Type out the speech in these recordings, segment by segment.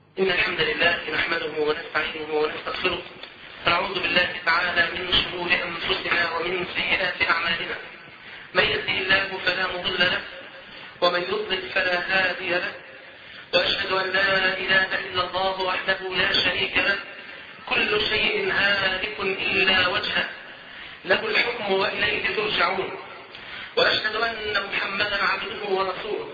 إن الحمد لله نحمده ونستعينه ونستغفره ونعوذ بالله تعالى من شرور أنفسنا ومن سيئات أعمالنا من يهده الله فلا مضل له ومن يضلل فلا هادي له وأشهد أن لا إله إلا الله وحده لا شريك له كل شيء هالك إلا وجهه له الحكم وإليه ترجعون وأشهد أن محمدا عبده ورسوله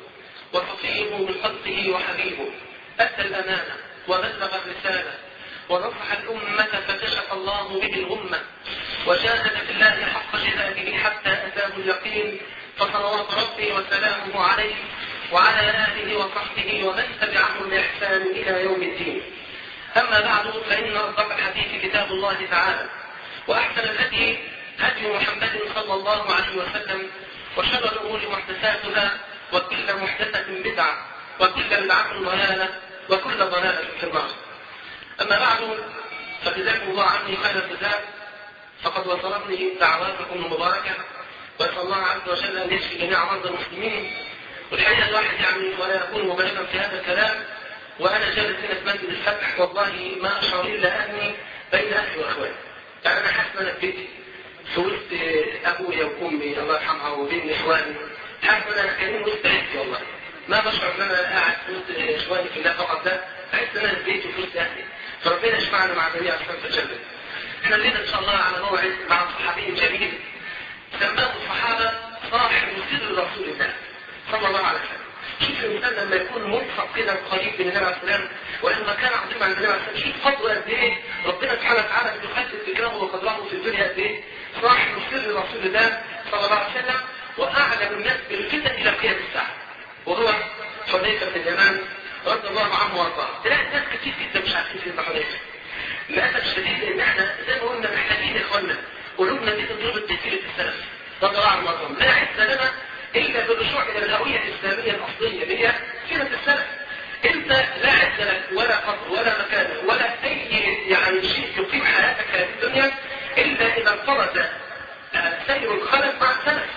وصفيه من خلقه وحبيبه أدى الأمانة وبلغ الرسالة ونصح الأمة فكشف الله به الغمة وجاهد في الله حق جهاده حتى أتاه اليقين فصلوات ربي وسلامه عليه وعلى آله وصحبه ومن تبعهم بإحسان إلى يوم الدين أما بعد فإن أصدق الحديث كتاب الله تعالى وأحسن الهدي هدي محمد صلى الله عليه وسلم وشر الأمور محدثاتها وكل محدثة بدعة وكل بدعة ضلالة وكل ضلالة في النار أما بعد فجزاكم الله عني خير الجزاء فقد وصلتني دعواتكم المباركة وأسأل الله عز وجل أن يشفي جميع مرضى المسلمين والحقيقة الواحد يعني ولا يكون مبالغا في هذا الكلام وأنا جالس هنا في مسجد الفتح والله ما أشعر إلا أني بين أهلي وأخواني يعني أنا حاسس أنا في بيتي في وسط أبويا وأمي الله يرحمها وبين إخواني حاسس أنا كأني وسط عيلتي والله ما بشعر ان انا قاعد في وسط اخواني في الله فقط ده بحس ان انا في بيتي وفي وسط اهلي فربنا يجمعنا مع جميع اصحاب الجنه. احنا الليله ان شاء الله على موعد مع صحابي جليل سماه الصحابه صاحب سر رسول الله صلى الله عليه وسلم. شوف الانسان لما يكون ملصق كده قريب من النبي عليه السلام ولما كان عظيم عند النبي عليه السلام شوف فضله قد ايه ربنا سبحانه وتعالى بيخفف ذكره وقدره في الدنيا قد ايه صاحب سر رسول الله صلى الله عليه وسلم واعلم الناس بالفتن الى قيام الساعه وهو حذيفة بن اليمان رضي الله عنه وارضاه تلاقي ناس كتير جدا مش عارفين سيدنا حذيفة للأسف الشديد ان احنا زي ما قلنا محتاجين يا اخوانا قلوبنا دي تضرب تسيرة السلف رضي الله عنه وارضاه لا عز لنا الا بالرجوع الى الهوية الاسلامية الاصلية اللي هي سيرة السلف انت لا عز لك ولا قدر ولا مكان ولا اي يعني شيء يقيم حياتك في الدنيا الا اذا انفرد سير الخلف مع السلف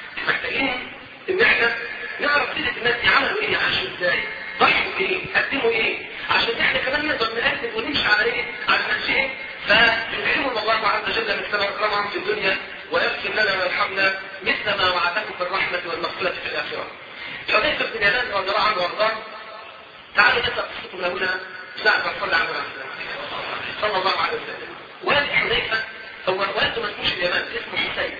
محتاجين ان احنا نعرف سيرة الناس دي عملوا ايه عاشوا ازاي ضحوا بايه قدموا ايه عشان احنا كمان نقدر نقدم ونمشي على ايه على نفس ايه فنكرمهم الله عز وجل من سبب اكرمهم في الدنيا ويغفر لنا ويرحمنا مثل ما وعدكم بالرحمة والمغفرة في الآخرة. حذيفة بن يمان رضي الله عنه وارضاه تعالوا نبدأ قصتنا هنا بعد ما صلى على رسول صلى الله عليه وسلم. والد حذيفة هو والده ما اسموش اليمان اسمه حسين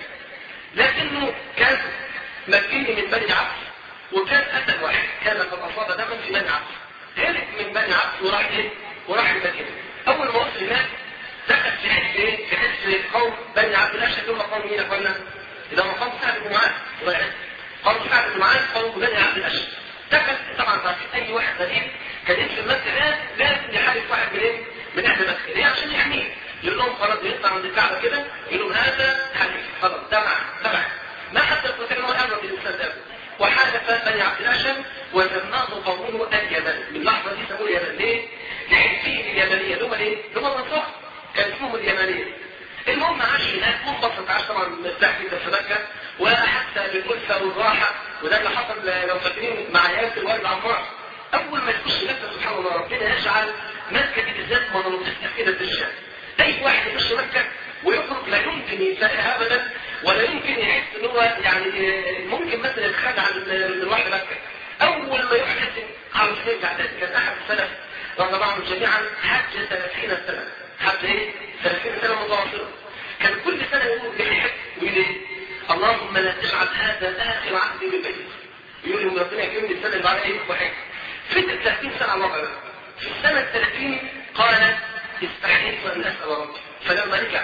لكنه كان مكيني من بني عبس وكان أسد واحد كان قد أصاب دما في بني عبس هرب من بني عبس وراح إيه؟ وراح المدينة أول ما وصل هناك دخل في حس إيه؟ في حس قوم بني عبد الأشهر دول قوم مين يا أخوانا؟ إذا مقام سعد بن معاذ الله يعز قوم سعد بن معاذ قوم بني عبد الأشهر دخل طبعا عارفين أي واحد غريب كان يمشي المسجد ده لازم يحالف واحد من إيه؟ من أهل مكة ليه؟ عشان يحميه يقول لهم خلاص بيطلع عند الكعبة كده يقول لهم هذا حليف خلاص ده معه تبعه ما حتى يستطيع أنه يقرب الإنسان ده وحالف بني عبد الاشهر وسماه قومه اليمن من اللحظه دي سموه اليمن ليه؟ لحزبهم اليمنيه اللي هم ايه؟ اللي هم الانصار كان اسمهم اليمنيه المهم عاش هناك منبسط عاش طبعا مرتاح جدا في مكه واحس بالالفه والراحه وده اللي حصل لو فاكرين مع ياسر والد عمار اول ما يخش مكه سبحان الله ربنا يجعل مكه دي بالذات مناطقها كده في الشام اي واحد يخش مكه ويخرج لا يمكن ينساها ابدا ولا يمكن يحس ان هو يعني ممكن مثلا يتخدع من واحد مكه اول ما يحدث على سنين بعد كان احد السلف رضي الله عنهم جميعا حج 30 سنه حج ايه 30 سنه متواصله كان كل سنه يقول يحج ويقول ايه اللهم لا تجعل هذا اخر عهدي بالبيت يقول لهم ربنا يكرمني السنه اللي بعدها يروح وحج فضل 30 سنه على الوضع في السنه ال 30 قال استحييت ان اسال ربي فلما رجع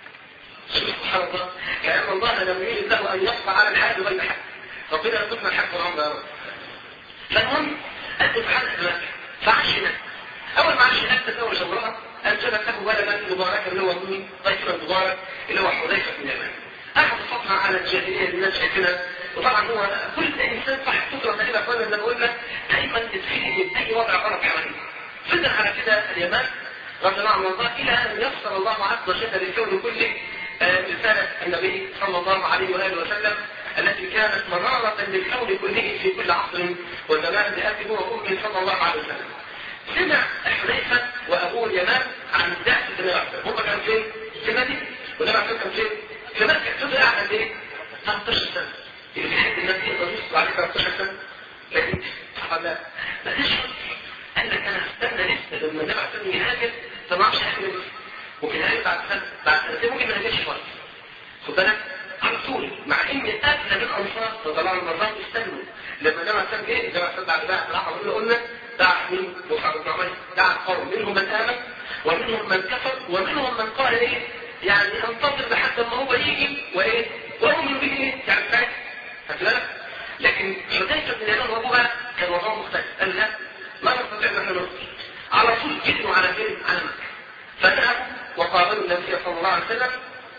سبحان الله كأن الله لم يريد له أن يقطع على الحاج غير حاج ربنا يرزقنا الحاج والعمر يا رب فالمهم أنت سبحان الله فعاش هناك أول ما عاش هناك تزوج امرأة أنجبت له ولدا مباركا اللي هو مين؟ طيب مبارك اللي هو حذيفة بن اليمان أخذ فترة على الجاهلية اللي الناس شايفينها وطبعا هو كل إنسان صح فطرة تقريبا أخوانا لما بقول لك دايما تتخيل من أي وضع غلط حواليه فضل على كده اليمان رضي الله عنه وارضاه إلى أن يسر الله عز وجل للكون كله رسالة النبي صلى الله عليه وآله وسلم التي كانت منارة للكون كله في كل عصر وزمان لأبي هو وأمي صلى الله عليه وسلم سمع لما النبي عليه الصلاه يهاجر ما معرفش يعمل ممكن يهاجر بعد سنه بعد سنتين ممكن ما يهاجرش خالص خد بالك على طول مع ان اغلب الانصار طلعوا المرات استنوا لما النبي عليه الصلاه جه النبي عليه الصلاه بعد بقى راح قلنا قلنا دعا مين مصعب بن عمير دعا القوم منهم من امن ومنهم من كفر ومنهم من قال ايه يعني انتظر لحد ما هو يجي وايه واؤمن به ايه يعني ساعتها خد بالك لكن حذيفه بن اليمان وابوها كان وضعه مختلف قال لا ما نستطيع ان احنا نصبر على طول جدوا على فين على مكه فذهبوا وقابلوا النبي صلى الله عليه وسلم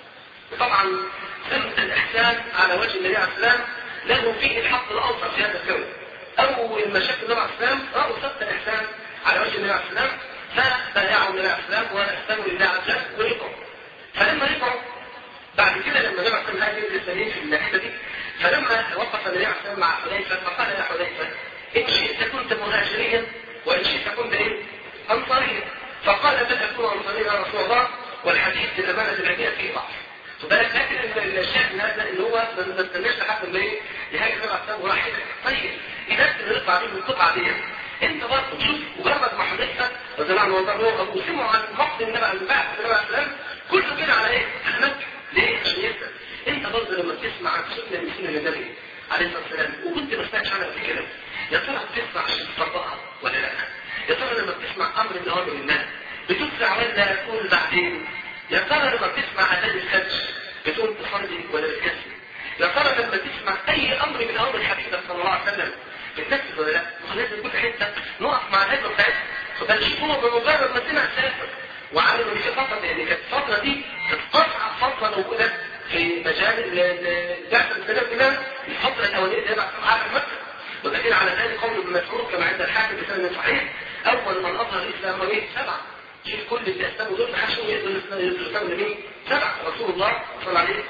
طبعا سمت الاحسان على وجه النبي عليه السلام له فيه الحق الاوسط في هذا الكون اول ما شاف النبي عليه السلام راوا سبت الاحسان على وجه النبي عليه السلام فبايعوا النبي عليه السلام واحسنوا لله عز وجل ورجعوا فلما رجعوا بعد كده لما النبي عليه السلام هاجر للسنين في الناحيه دي فلما وقف النبي عليه السلام مع حذيفه فقال يا حذيفه ان شئت كنت مهاجريا وان شئت كنت ايه؟ انصاريا فقال بل اكون انصاريا يا رسول الله والحديث للامانه العلميه فيه ضعف فبالك لكن الشاهد من هذا ان هو ما استناش لحد ما ايه يهاجر النبي عليه السلام وراح طيب اذا انت نطلع بيه من القطعه دي انت برضه شوف مجرد ما حذيفه رضي الله عنه وارضاه ابو سمعوا عن مقت النبي عن بعث النبي عليه السلام كله كده على ايه؟ على مكه ليه؟ عشان يسال انت برضه لما بتسمع عن سنه من سنن النبي عليه الصلاه والسلام وكنت ما سمعتش عنها قبل كده يا ترى بتسمع عشان تطبقها ولا لا؟ يا ترى لما بتسمع امر من اوامر الله بتسرع ولا تقول بعدين؟ يا ترى لما بتسمع اذان الفجر بتقول تصلي ولا بتكسل؟ يا ترى لما تسمع اي امر من اوامر حبيبك صلى الله عليه وسلم بتنفذ ولا لا؟ لازم كل حته نقف مع الهجره بتاعتها فبل شوف هو بمجرد ما سمع سافر وعمل ان في فتره يعني كانت الفتره دي كانت اصعب فتره موجوده في مجال البعثه الاسلاميه كلها الفتره الاولانيه اللي هي بعد عام مكه ودليل على ذلك قول ابن مسعود كما عند الحاكم بسند صحيح اول من اظهر الاسلام هو ايه؟ سبعه شوف كل اللي اسلموا دول ما حدش يقدر الاسلام لمين؟ سبعه رسول الله صلى الله عليه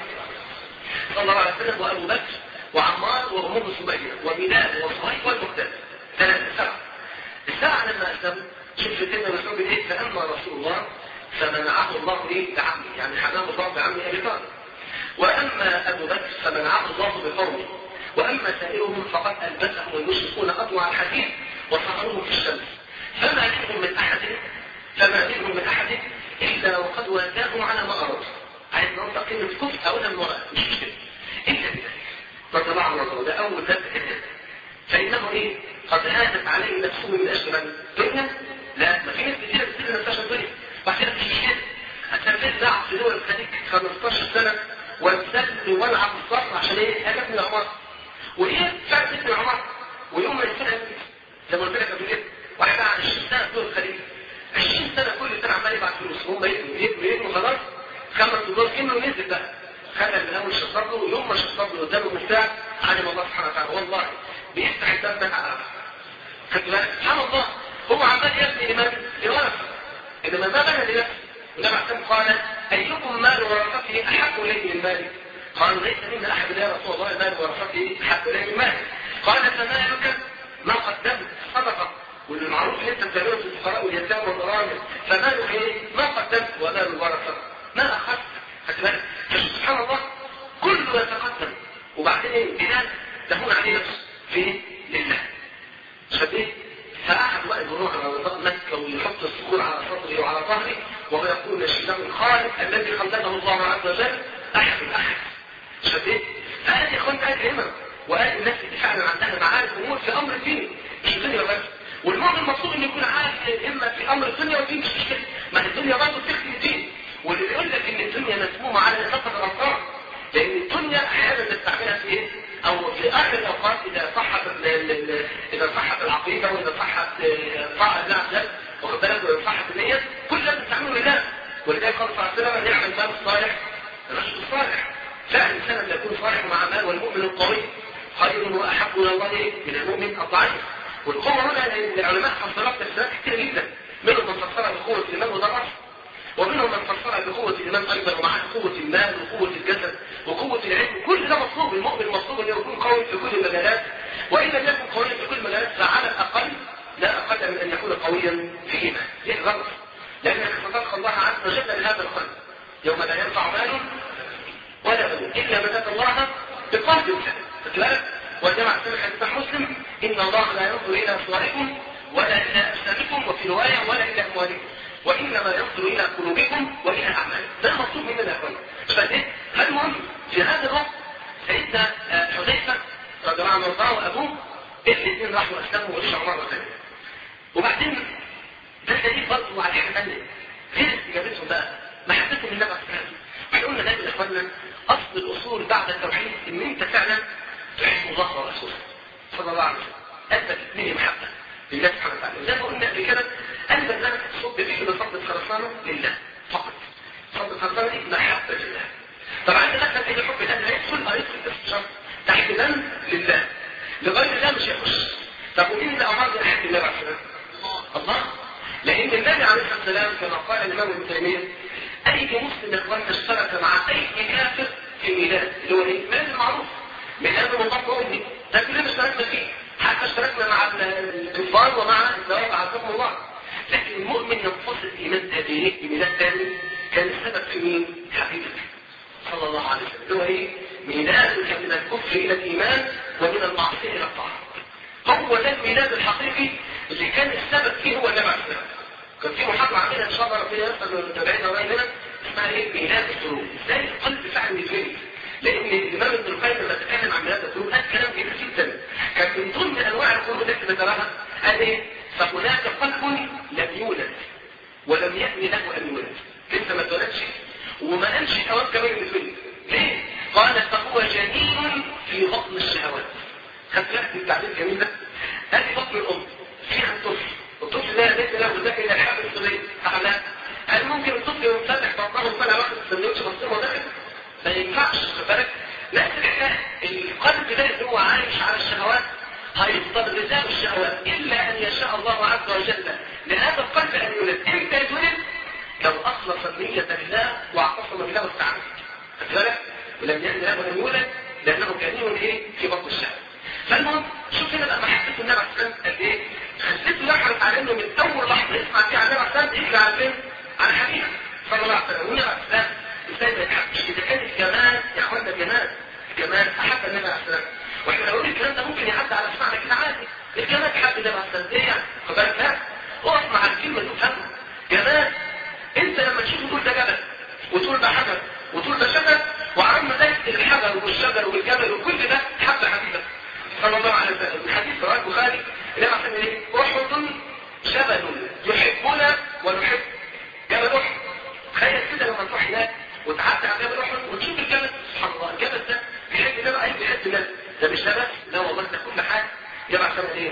صلى الله عليه وسلم وابو بكر وعمار وامه سميه وبلال وصهيب والمقتدى ثلاثه سبعه الساعه لما اسلموا شوف سيدنا مسعود ايه فاما رسول الله فمنعه الله ايه بعمه يعني حماه الله بعمه ابي طالب واما ابو بكر فمنعه الله بقومه واما سائرهم فقد البسهم المشركون اطوع الحديد وصهروهم في الشمس فما منهم من احد فما منهم من احد الا وقد واجههم على ما اراد عايز ننطق كلمه كفر او من وراء مش مشكله الا بذلك فطلع الله ده اول ذات فانه ايه قد هانت عليه نفسه من اجل من الدنيا لا ما في ناس كتير بتصير نفسها الدنيا وبعدين مش كده التنفيذ لعب في دول الخليج 15 سنه وانسل والعب الصخر عشان ايه هدف من العمار وايه فرق اسم العمار ويوم ما يصير زي ما قلت لك قبل كده واحد 20 سنه في دول الخليج 20 سنه كل سنه عمال يبعت فلوس هم يبنوا يبنوا يبنوا خلاص خمس دولار كانه نزل بقى خلى من اول شطب له ويوم ما شطب له قدامه المفتاح علم الله سبحانه وتعالى والله بيفتح الباب ده على خدت بالك سبحان الله هو عمال يبني لمن؟ لورثه انما ما بنى لنفسه النبي عليه قال ايكم مال ورثته احب اليه من مالي قالوا ليس منا احد يا رسول الله مال ورثته احب اليه من مالي قال فمالك ما قدمت صدقه والمعروف ان انت بتعمله في الفقراء واليتامى والارامل فمالك ايه؟ ما قدمت ومال الورثه ما اخذت خدت بالك سبحان الله كله يتقدم وبعدين ايه؟ بلال تهون عليه نفسه في لله شبيه فقعد وقت يروح على رضاء مكة ويحط الصخور على صدري وعلى ظهري وهو يقول الشيطان الخالق الذي خلقه الله عز وجل أحد الأحد شبيه فقال يا اخوان قال همم وقال الناس اللي فعلا عندها معارف امور في امر الدين مش الدنيا بس والمؤمن المفروض انه يكون عارف اما في امر الدنيا والدين مش مشكله ما الدنيا برضه بتخدم الدين واللي بيقول لك ان الدنيا مسمومه على نفقه الابطال لان الدنيا احيانا نستعملها في ايه؟ او في اخر الاوقات اذا صحت اذا صحت العقيده واذا صحت طاعه الله عز وجل واخد بالك واذا صحت النيه كل ده بنستعمله لله ولذلك قال صلى الله عليه وسلم نعم المال الصالح الرجل الصالح فعلا الانسان لما يكون صالح مع مال والمؤمن القوي خير واحب الى الله من المؤمن الضعيف والقوه هنا العلماء فسرت تفسيرات كثيره جدا منهم من فسرها بقوه الايمان وده الاصل ومنهم من فسرها بقوة الإيمان أيضا ومعها قوة المال وقوة الجسد وقوة العلم كل ده مطلوب المؤمن مطلوب أن يكون قوي في كل المجالات وإن لم يكن قويا في كل المجالات فعلى الأقل لا أقل من أن يكون قويا في إيمان ليه غلط لأنك ستلقى الله عز وجل لهذا القلب يوم لا ينفع مال ولا بنون إلا من أتى الله بقلب سليم فتلاقي وجمع سمح حديث مسلم إن الله لا ينظر إلى صوركم ولا إلى أجسامكم وفي روايه ولا الى اموالكم وانما ينظر الى قلوبكم والى اعمالكم ده المطلوب مننا يا اخوانا فايه المهم في هذا الوقت سيدنا حذيفه رضي الله عنه وارضاه وابوه الاثنين راحوا اسلموا ورجعوا مره ثانيه وبعدين ده دليل برضه على حاجه ثانيه غير استجابتهم بقى محبتهم للنبي عليه الصلاه والسلام احنا قلنا دايما يا اخوانا اصل الاصول بعد التوحيد ان انت فعلا تحب الله ورسوله صلى الله عليه وسلم اثبت مني محبه لله سبحانه وتعالى زي ما قلنا قبل كده قلبك ده تصب فيه بفضل خرسانه لله فقط فضل خرسانه دي محبه لله طبعا انت دخل اي حب ده هيدخل هيدخل بس شرط تحت بند لله لغايه الله مش هيخش طب ومين اللي امر يحب الله عليه السلام الله لان النبي عليه الصلاه والسلام كما قال الامام ابن تيميه اي مسلم يا اخواننا اشترك مع اي كافر في الميلاد اللي هو ايه؟ الميلاد المعروف ميلاد مضاف امي ده كلنا اشتركنا فيه حتى اشتركنا مع الكفار ومع الزواج عزكم الله لكن المؤمن ينفصل ايمان تاني بميلاد تاني كان السبب في مين؟ حبيبك صلى الله عليه وسلم اللي هو ايه؟ ميلادك من الكفر الى الايمان ومن المعصيه الى الطاعه هو ده الميلاد الحقيقي اللي كان السبب فيه هو النبي عليه السلام كان في محاضره عاملها ان شاء الله ربنا يسر من المتابعين قريبا اسمها ايه؟ ميلاد القلوب ازاي القلب فعلا يتولد لان الامام ابن القيم لما تكلم عن ميلاد القلوب قال كلام كبير جدا كان من ضمن انواع القلوب التي ذكرها قال ايه؟ فهناك قلب لم يولد ولم يأن له ان يولد لسه ما اتولدش وما قالش اوان كمان يتولد ليه؟ قال فهو جنين في بطن الشهوات خدت بالك من التعبير الجميل ده؟ هذه بطن الام فيها الطفل الطفل ده ليس له ذاك الى الحبل الصغير أعلى هل ممكن الطفل ينفتح بطنه وطلع واحد السندوتش بسيطه وداخل؟ ما ينفعش خد بالك؟ نفس الحكايه القلب ده اللي هو عايش على الشهوات هيفضل غذاء الشهوات الا ان يشاء الله عز وجل لهذا القلب ان يولد امتى يتولد؟ لو اخلص النية لله واعتصم بالله واستعان خد بالك؟ ولم يأن له ان يولد لانه جنين ايه؟ في بطن الشهوات فالمهم شوف هنا بقى محبته النبي عليه السلام قد ايه؟ خليته يحرص على انه من اول لحظه يسمع فيها عن النبي عليه السلام يجري على فين؟ على حبيبه صلى الله عليه وسلم والنبي عليه السلام ازاي ما يتحبش اذا كان الجمال يا اخوانا الجمال الجمال احب النبي عليه السلام واحنا لو قلنا الكلام ده ممكن يعدي على سمعنا كده عادي الجمال حب النبي عليه السلام ايه يعني؟ خد بالك لا اقف مع الكلمه دي وفهمها جمال انت لما تشوف تقول ده جبل وتقول ده حجر وتقول ده شجر وعرفنا ذلك الحجر والشجر والجبل وكل ده حب حبيبك صلى الله عليه وسلم الحديث رواه البخاري اللي مثلا ايه احد جبل يحبنا ونحب جبل احد تخيل كده لما تروح هناك وتعدي على جبل احد وتشوف الجبل سبحان الله الجبل ده بيحب النبي اي بيحب النبي ده مش ده بس لا والله ده كل حاجه جمع سنه ايه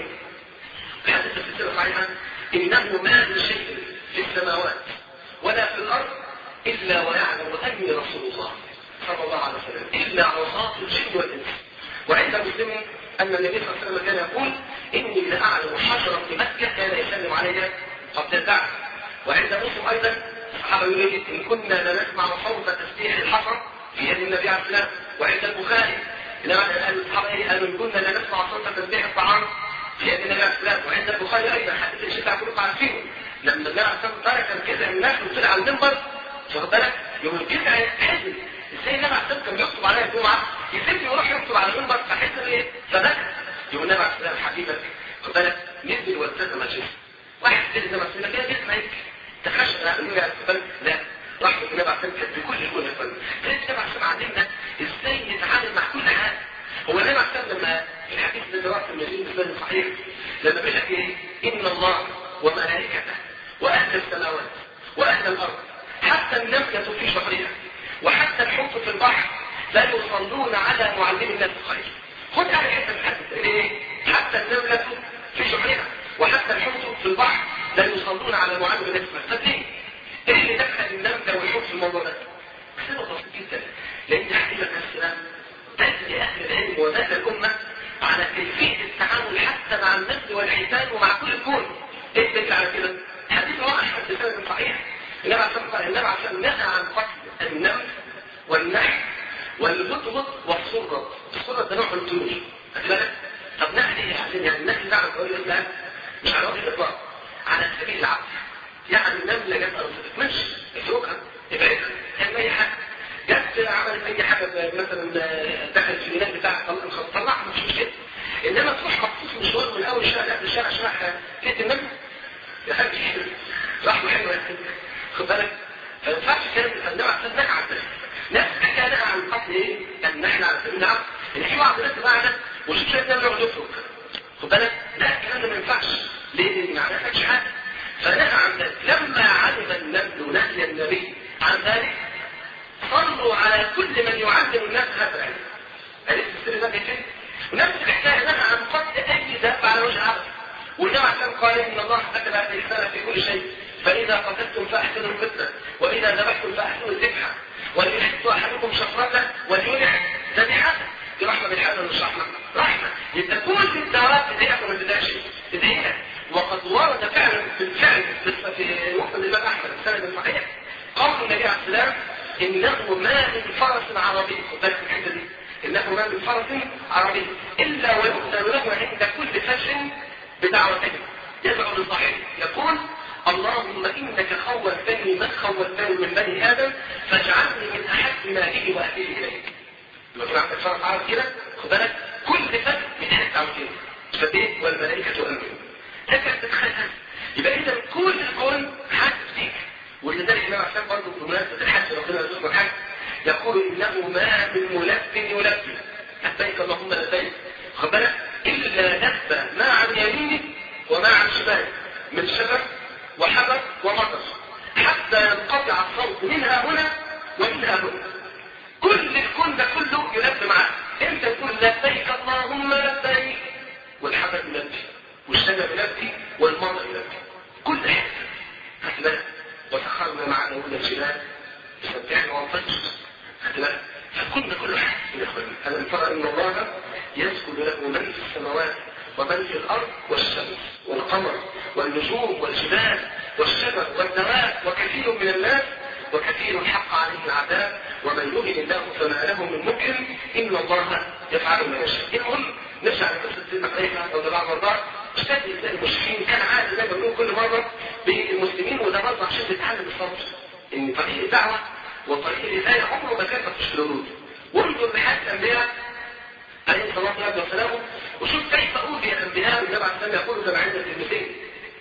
الحديث في السيره صحيحه انه ما من شيء في السماوات ولا في الارض الا ويعلم اني رسول الله صلى الله عليه وسلم الا عصاه الجن والانس وعند مسلم أن النبي صلى الله عليه وسلم كان يقول إني لأعلم حجرا في مكة كان يسلم علي قبل الدعوة وعند مسلم أيضا الصحابة يقول إن كنا لنسمع صوت تسبيح الحجر في يد النبي عليه السلام وعند البخاري إنما قال الصحابة قالوا إن كنا لنسمع صوت تسبيح الطعام في يد النبي عليه السلام وعند البخاري أيضا حديث الشتاء كلكم عارفينه لما النبي عليه السلام ترك كده الناس وطلع على المنبر واخد بالك يوم الجمعة حزن ازاي النبي عليه السلام كان بيخطب عليها الجمعة يسيبني ويروح يخطب على المنبر فحس ايه فبكى يقول النبي عليه السلام حبيبك خد بالك نزل والتزم الجسم واحد كده النبي عليه السلام كده جسم هيك تخشى لا النبي عليه السلام لا رحمة النبي عليه السلام كانت بكل كل يا فندم كانت النبي عليه السلام علمنا ازاي نتعامل مع كل حاجة هو النبي عليه السلام لما في الحديث اللي رواه النبي بن صحيح لما بيقول لك ايه ان الله وملائكته واهل السماوات واهل الارض حتى النملة في شهرها وحتى الحوت في البحر لا يصلون على معلم الناس الخير خد على حته الحدث ليه حتى النملة في شهرها وحتى الحوت في البحر لا يصلون على معلم الناس الخير طب ليه؟ ايه اللي دخل النملة والحوت في الموضوع ده؟ سبب بسيط جدا لان حديث السلام دل اهل العلم ودل الامه على كيفيه التعامل حتى مع النمل والحيتان ومع كل الكون ايه الدليل على كده؟ حديث رواه احمد بسند صحيح النبي عليه الصلاه والسلام النبي عليه الصلاه والسلام نهى عن قتل النمل والنحل والبطبط والسرة السرة ده نوع من الطيور خد بالك طب نحل ايه يا حسين يعني النحل ده على سبيل الله مش على وجه الاطلاق على سبيل العقل يعني النملة جت أرسلت ماشي اتركها ابعدها تعمل اي حاجة جت عملت اي حاجة مثلا دخلت في البناء بتاعها طلعها مش مشكلة انما تروح مخصوص مشوار من اول الشارع لاخر الشارع عشان لقيت النملة دخلت كده خد بالك فما ينفعش كلام النبي عليه الصلاه نهى عن ذلك نفس الحكايه نهى عن قتل ايه؟ النحل على سبيل العقل ان في بعض الناس معنا وشوف شايف النبي يقعد يفرق خد بالك لا الكلام ده ما ينفعش ليه؟ لان ما عملتش حاجه فنهى عن ذلك لما علم النبي نهي النبي عن ذلك صلوا على كل من يعلم الناس هذا العلم عرفت السر ده كيف؟ ونفس الحكايه نهى عن قتل اي دابه على وجه الارض والنبي عليه قال ان الله كتب الاحسان في كل شيء فاذا قتلتم فاحسنوا القتله واذا ذبحتم فاحسنوا الذبحه وليحط احدكم شفرته وليلح ذبيحته دي رحمه بالحال ولا مش رحمه؟ رحمه يبقى كل الدعوات تدعيها وما تدعيش تدعيها وقد ورد فعلا بالفعل في مسند الامام احمد السند الصحيح قول النبي عليه السلام انه ما من فرس عربي خد بالك من الحته دي انه ما من فرس عربي الا ويؤذن له عند كل فجر بدعوته يدعو لصاحبه يقول اللهم انك خولتني من خولتني من بني ادم فاجعلني من احب ماله واهله اليك يبقى في عندك فرس عربي كده خد بالك كل فجر بتحس عن كده فبيت والملائكه امنوا لك ان تتخيل يبقى اذا كل الكون حاسس فيك ولذلك النبي عشان برضه بمناسبه الحج ربنا يرزقنا الحج يقول انه ما من ملف يلبي لبيك اللهم لبيك خد بالك الا لبى ما عن يمينه وما عن شماله من شجر وحجر ومطر حتى ينقطع الصوت منها هنا ومنها هنا كل الكون ده كله يلبي معاه انت تقول لبيك اللهم لبيك والحجر يلبي والشجر يلبي والمطر يلبي كل حته خد بالك وسخرنا معنا كل الجبال يسبحنا ونفجر خد بالك فكنا كله حاسس يا اخواني الم ترى ان الله يسجد له من في السماوات ومن في الارض والشمس والقمر والنجوم والجبال والشجر والدواب وكثير من الناس وكثير حق عليه العذاب ومن يهن الله فما له من مكرم ان الله يفعل ما يشاء المهم نرجع لقصه سيدنا حذيفه رضي الله عنه وارضاه اشتد ازاي المشركين كان عادي زي ما بنقول كل مره بالمسلمين وده برضه عشان نتعلم الصبر ان طريق الدعوه وطريق الهدايه عمره ما كان مفيش الورود وانظر لحال الانبياء عليه الصلاه والسلام وشوف كيف اوذي الانبياء النبي عليه السلام يقول كما عند الترمذي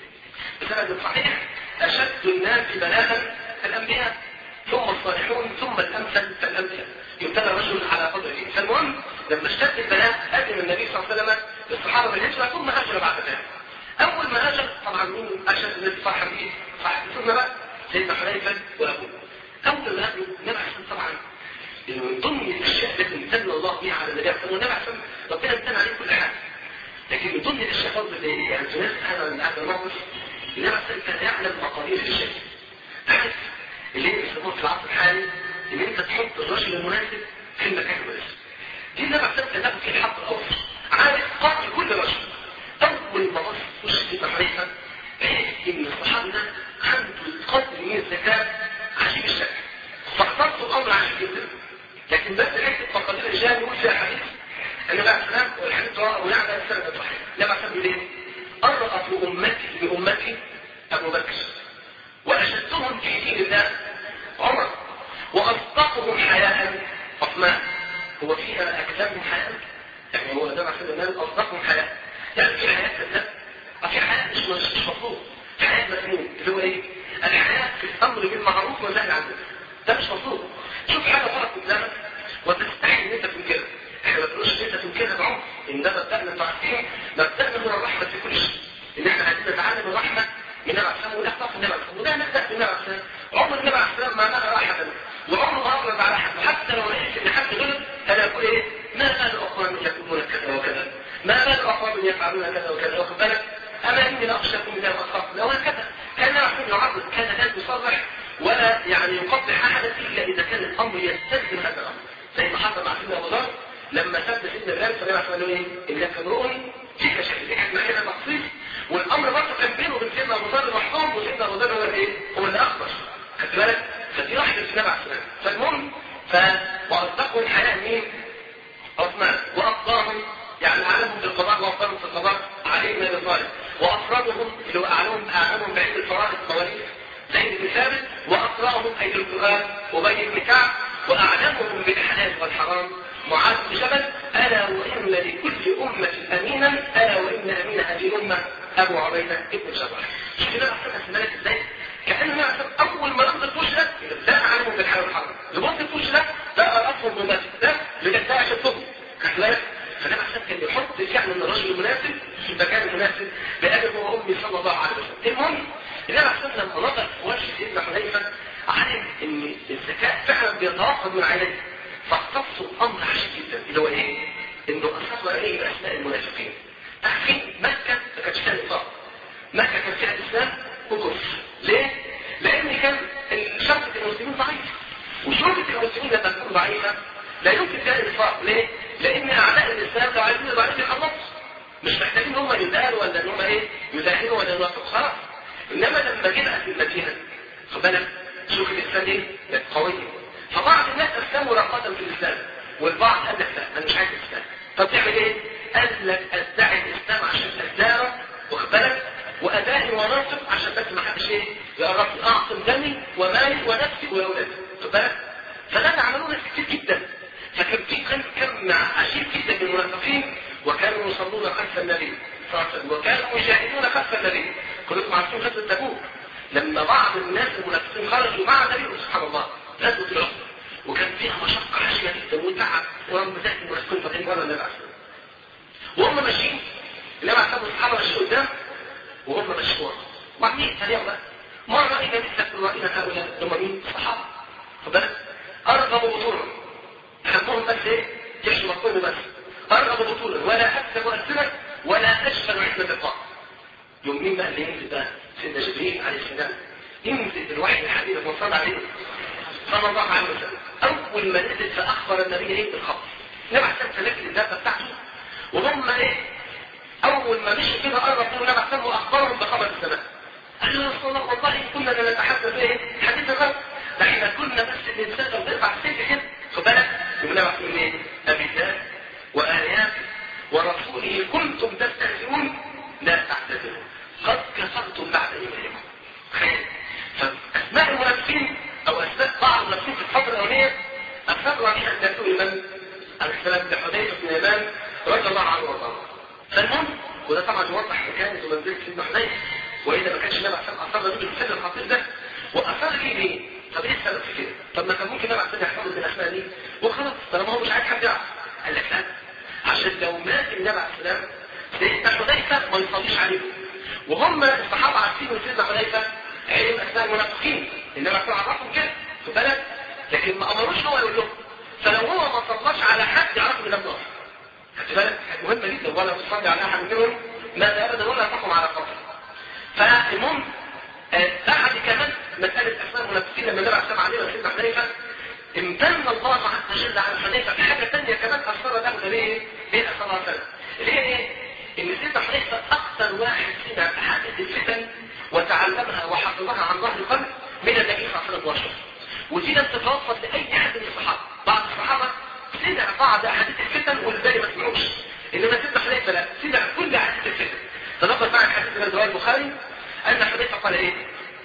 بسند صحيح اشد الناس بلاء الانبياء ثم الصالحون ثم الامثل فالامثل يبتلى الرجل على قدره فالمهم لما اشتد البلاء اذن النبي صلى الله عليه وسلم للصحابه بالهجره ثم هاجر بعد ذلك اول ما هاجر طبعا مين اشد الناس صاحب ايه؟ صاحب ثم بقى سيدنا حذيفه وابوه اول ما هاجروا النبي عليه طبعا من ضمن الاشياء التي امتن الله بها على النبي عليه الصلاه والسلام ربنا امتن عليه كل حاجه لكن من ضمن الاشياء برضه اللي يعني تناسب هذا هذا الموقف النبي عليه الصلاه كان يعلم مقادير الشيء عارف اللي هي بيسموها في العصر الحالي ان انت تحط الرجل المناسب في المكان المناسب دي النبي عليه الصلاه كان في الحق الاوسط عارف قدر كل رجل اول ما بص وش في تحريفا عرف ان الصحابي ده عنده قدر من الذكاء عجيب الشكل فاخترت الامر عجيب جدا لكن بس حته مقادير الرجال يقول فيها حديث النبي عليه السلام والحديث رواه ابو يعلى السند الصحيح النبي عليه السلام يقول ايه؟ ارأف امتي بامتي ابو بكر واشدهم في دين الله عمر واصدقهم حياء عثمان هو فيها اكذبهم حياء يعني هو ده عشان الناس اصدقهم حياء يعني في حياة كذاب في حياة مش مش مفروض في حياة مجنون اللي هو ايه الحياة في الامر بالمعروف والنهي عن المنكر ده مش مفروض شوف حاجة غلط قدامك وتستحي ان انت تنكرها احنا ما بنقولش ان انت تنكرها بعنف انما مبدأنا انتوا عارفين مبدأنا من الرحمة في كل شيء ان احنا عايزين نتعلم الرحمة من النبي عليه السلام ونحفظ النبي عليه السلام وده نبدأ بالنبي عليه السلام عمر النبي عليه السلام ما نهى احدا وعمره ما اغلب على احد حتى لو لقيت ان حد غلط انا اقول ايه ما بال اقوام يكتبون كذا وكذا ما بال اقوام يفعلون كذا وكذا واخد بالك اما اني لاخشاكم من الله واخاف لو هكذا كان يحسن يعرض كان لا يصرح ولا يعني يقبح احدا الا اذا كان الامر يستلزم هذا الامر زي ما حصل مع سيدنا ابو ذر لما سب سيدنا بلال فالنبي عليه الصلاه ايه؟ انك امرؤ فيك شيء دي حكمه كده تخصيص والامر برضه كان بينه وبين سيدنا ابو ذر محكوم وسيدنا ابو ذر هو الايه؟ هو اللي اخبر خدت بالك؟ فدي رحمه النبي عليه الصلاه فالمهم ف واصدقوا الحياه مين؟ عثمان واقضاهم يعني اعلمهم بالقضاء وافضلهم في القضاء علي بن ابي طالب وافرادهم اللي هو اعلمهم اعلمهم بعلم الفرائض المواريث زيد بن ثابت واقراهم اي القران ابي بن كعب واعلمهم بالحلال والحرام معاذ بن جبل الا وان لكل امه امينا الا وان امين هذه الامه ابو عبيده بن جراح شوف كده احسن مالك ازاي كان النبي عليه النبي عليه الصلاه لما نظر في وجه سيدنا حذيفه علم ان الذكاء فعلا بيتوقد من عينيه فاختصوا امر عجيب جدا اللي هو ايه؟ انه اصدقوا عليه باسماء المنافقين. تعرفين مكه ما كانش فيها نفاق. مكه كان فيها الاسلام وكفر. ليه؟ لان كان شرطه المسلمين ضعيفه. وشرطه المسلمين لما تكون ضعيفه لا يمكن فيها نفاق، ليه؟ لان اعداء الاسلام لو عايزين يبقى عايزين يخلصوا. مش محتاجين هم يداروا ولا ان هم ايه؟ يداهنوا ولا يوافقوا خلاص. انما لما جه في المدينه خد بالك شوف الاسلام ايه؟ قوي فبعض الناس اسلموا رغبه في الاسلام والبعض قال لك لا انا مش عايز الاسلام طب تعمل ايه؟ قال لك ادعي الاسلام عشان ادارة واخد بالك وادائي ونصب عشان بس ما حدش ايه يقرب لي اعصم دمي ومالي ونفسي واولادي خد بالك فده اللي عملوه ناس كتير جدا فكان في كان كم عجيب جدا من المنافقين وكانوا يصلون خلف النبي صلى الله عليه وسلم وكانوا يجاهدون خلف النبي كلكم عارفين غزوه تبوك لما بعض الناس المنافقين خرجوا مع النبي سبحان الله غزوه العسر وكان فيها مشقه عجيبه جدا وتعب ولما ذات المنافقين فاكرين ورا النبي عليه وهم ماشيين النبي عليه الصحابه ماشيين قدام وهم ماشيين ورا وبعدين ثانيه بقى مره اذا مثلك الرائين هؤلاء هم مين؟ الصحابه خد بالك ارغبوا بطولا همهم بس ايه؟ يحشوا بطولهم بس ارغبوا بطولا ولا اكسب اسمك ولا اشفى عند اللقاء يوم مين بقى اللي ينزل بقى؟ سيدنا جبريل عليه السلام ينزل الوحي الحبيب المصطفى عليه صلى الله عليه وسلم اول ما نزل فاخبر النبي ايه بالخبر النبي عليه السلام سلك الدابه بتاعته وهم ايه اول ما مشوا كده قرب من النبي عليه السلام واخبرهم بخبر السماء قال له يا رسول الله والله ان كنا لنتحدث ايه حديث الغد ده احنا كنا بس بنسافر ونرفع السيف كده خد بالك والنبي عليه السلام ايه ابي واياته ورسوله كنتم تستهزئون لا تعتذروا قد كفرتم بعد ايمانكم خير فاسماء المنافقين او اسماء بعض المنافقين في الفتره الاوليه اصروا عليها ان تكون من عليه السلام لحذيفه بن يمان رضي الله عنه وارضاه فالمهم وده طبعا يوضح مكانه ومنزله سيدنا حذيفه واذا ما كانش النبي عليه السلام اصر له بالسر الخطير ده واصر ليه ليه؟ طب ايه السبب في كده؟ طب ما كان ممكن النبي عليه السلام يحفظه من الاسماء دي وخلاص طالما هو مش عايز حد يعرف قال لك لا عشان لو مات النبي عليه السلام سيدنا حذيفه ما يصليش عليه وهم الصحابه عارفين ان سيدنا حذيفه علم اسماء المنافقين النبي عليه عرفهم كده خد بالك لكن ما امروش هو يقول لهم فلو هو ما صلاش على حد يعرفوا ان ده منافق خد بالك مهمه جدا ولا تصلي على احد منهم ما ابدا ولا تقم على قبر فالمهم بعد كمان مساله اسماء المنافقين لما النبي عليه السلام علينا سيدنا حذيفه امتن الله عز وجل على حذيفه بحاجه ثانيه كمان اثر له ليه؟ ليه صلى الله عليه وسلم اللي هي ايه؟ ان سيدنا حذيفه اكثر واحد سمع احاديث الفتن وتعلمها وحفظها عن ظهر قلب من النبي صلى الله عليه وسلم ودي لم تتوفر لاي احد من الصحابه بعض الصحابه سمع بعض احاديث الفتن والباقي ما سمعوش انما سيدنا حذيفه لا سمع كل احاديث الفتن تنقل معنا الحديث من رواه البخاري ان حذيفه قال ايه؟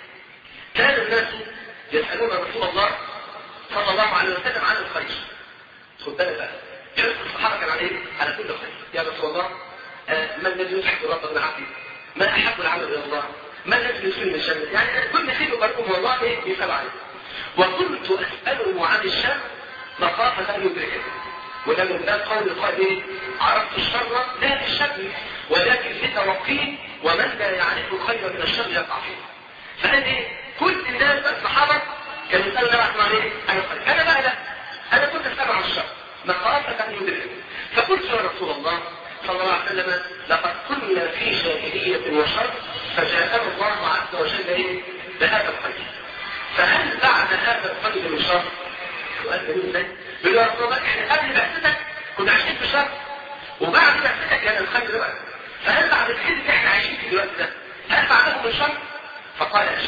كان الناس يسالون رسول الله صلى الله عليه وسلم عن الخير خد بالك بقى حرص الصحابه كان على ايه؟ على كل خير يا رسول الله آه ما الذي يحب رب العبد؟ ما احب العمل الى الله؟ ما الذي يسلم من الشر؟ يعني كل شيء يقربكم والله ايه؟ يسال عليه وكنت اساله عن الشر مخافه ان يدركه ولما ده قول القائل ايه؟ عرفت الشر لا للشر ولكن لتوقيه ومن لا يعرف الخير من الشر يقع فيه فقال ايه؟ كل الناس الصحابه كانوا يسالوا النبي عليه ايه؟ عن الخير انا بقى لا انا كنت اساله عن الشر مخافه ان يدركه فقلت يا رسول الله صلى الله عليه وسلم لقد كنا في جاهليه وشر فجاءنا الله عز وجل ايه؟ بهذا الخير فهل بعد هذا الخير من شر؟ سؤال جميل ده بيقول يا رسول الله احنا قبل بعثتك كنا عايشين في شر وبعد بعثتك كان الخير بقى فهل بعد الخير اللي احنا عايشين في الوقت ده هل بعده من شر؟ فقال اجل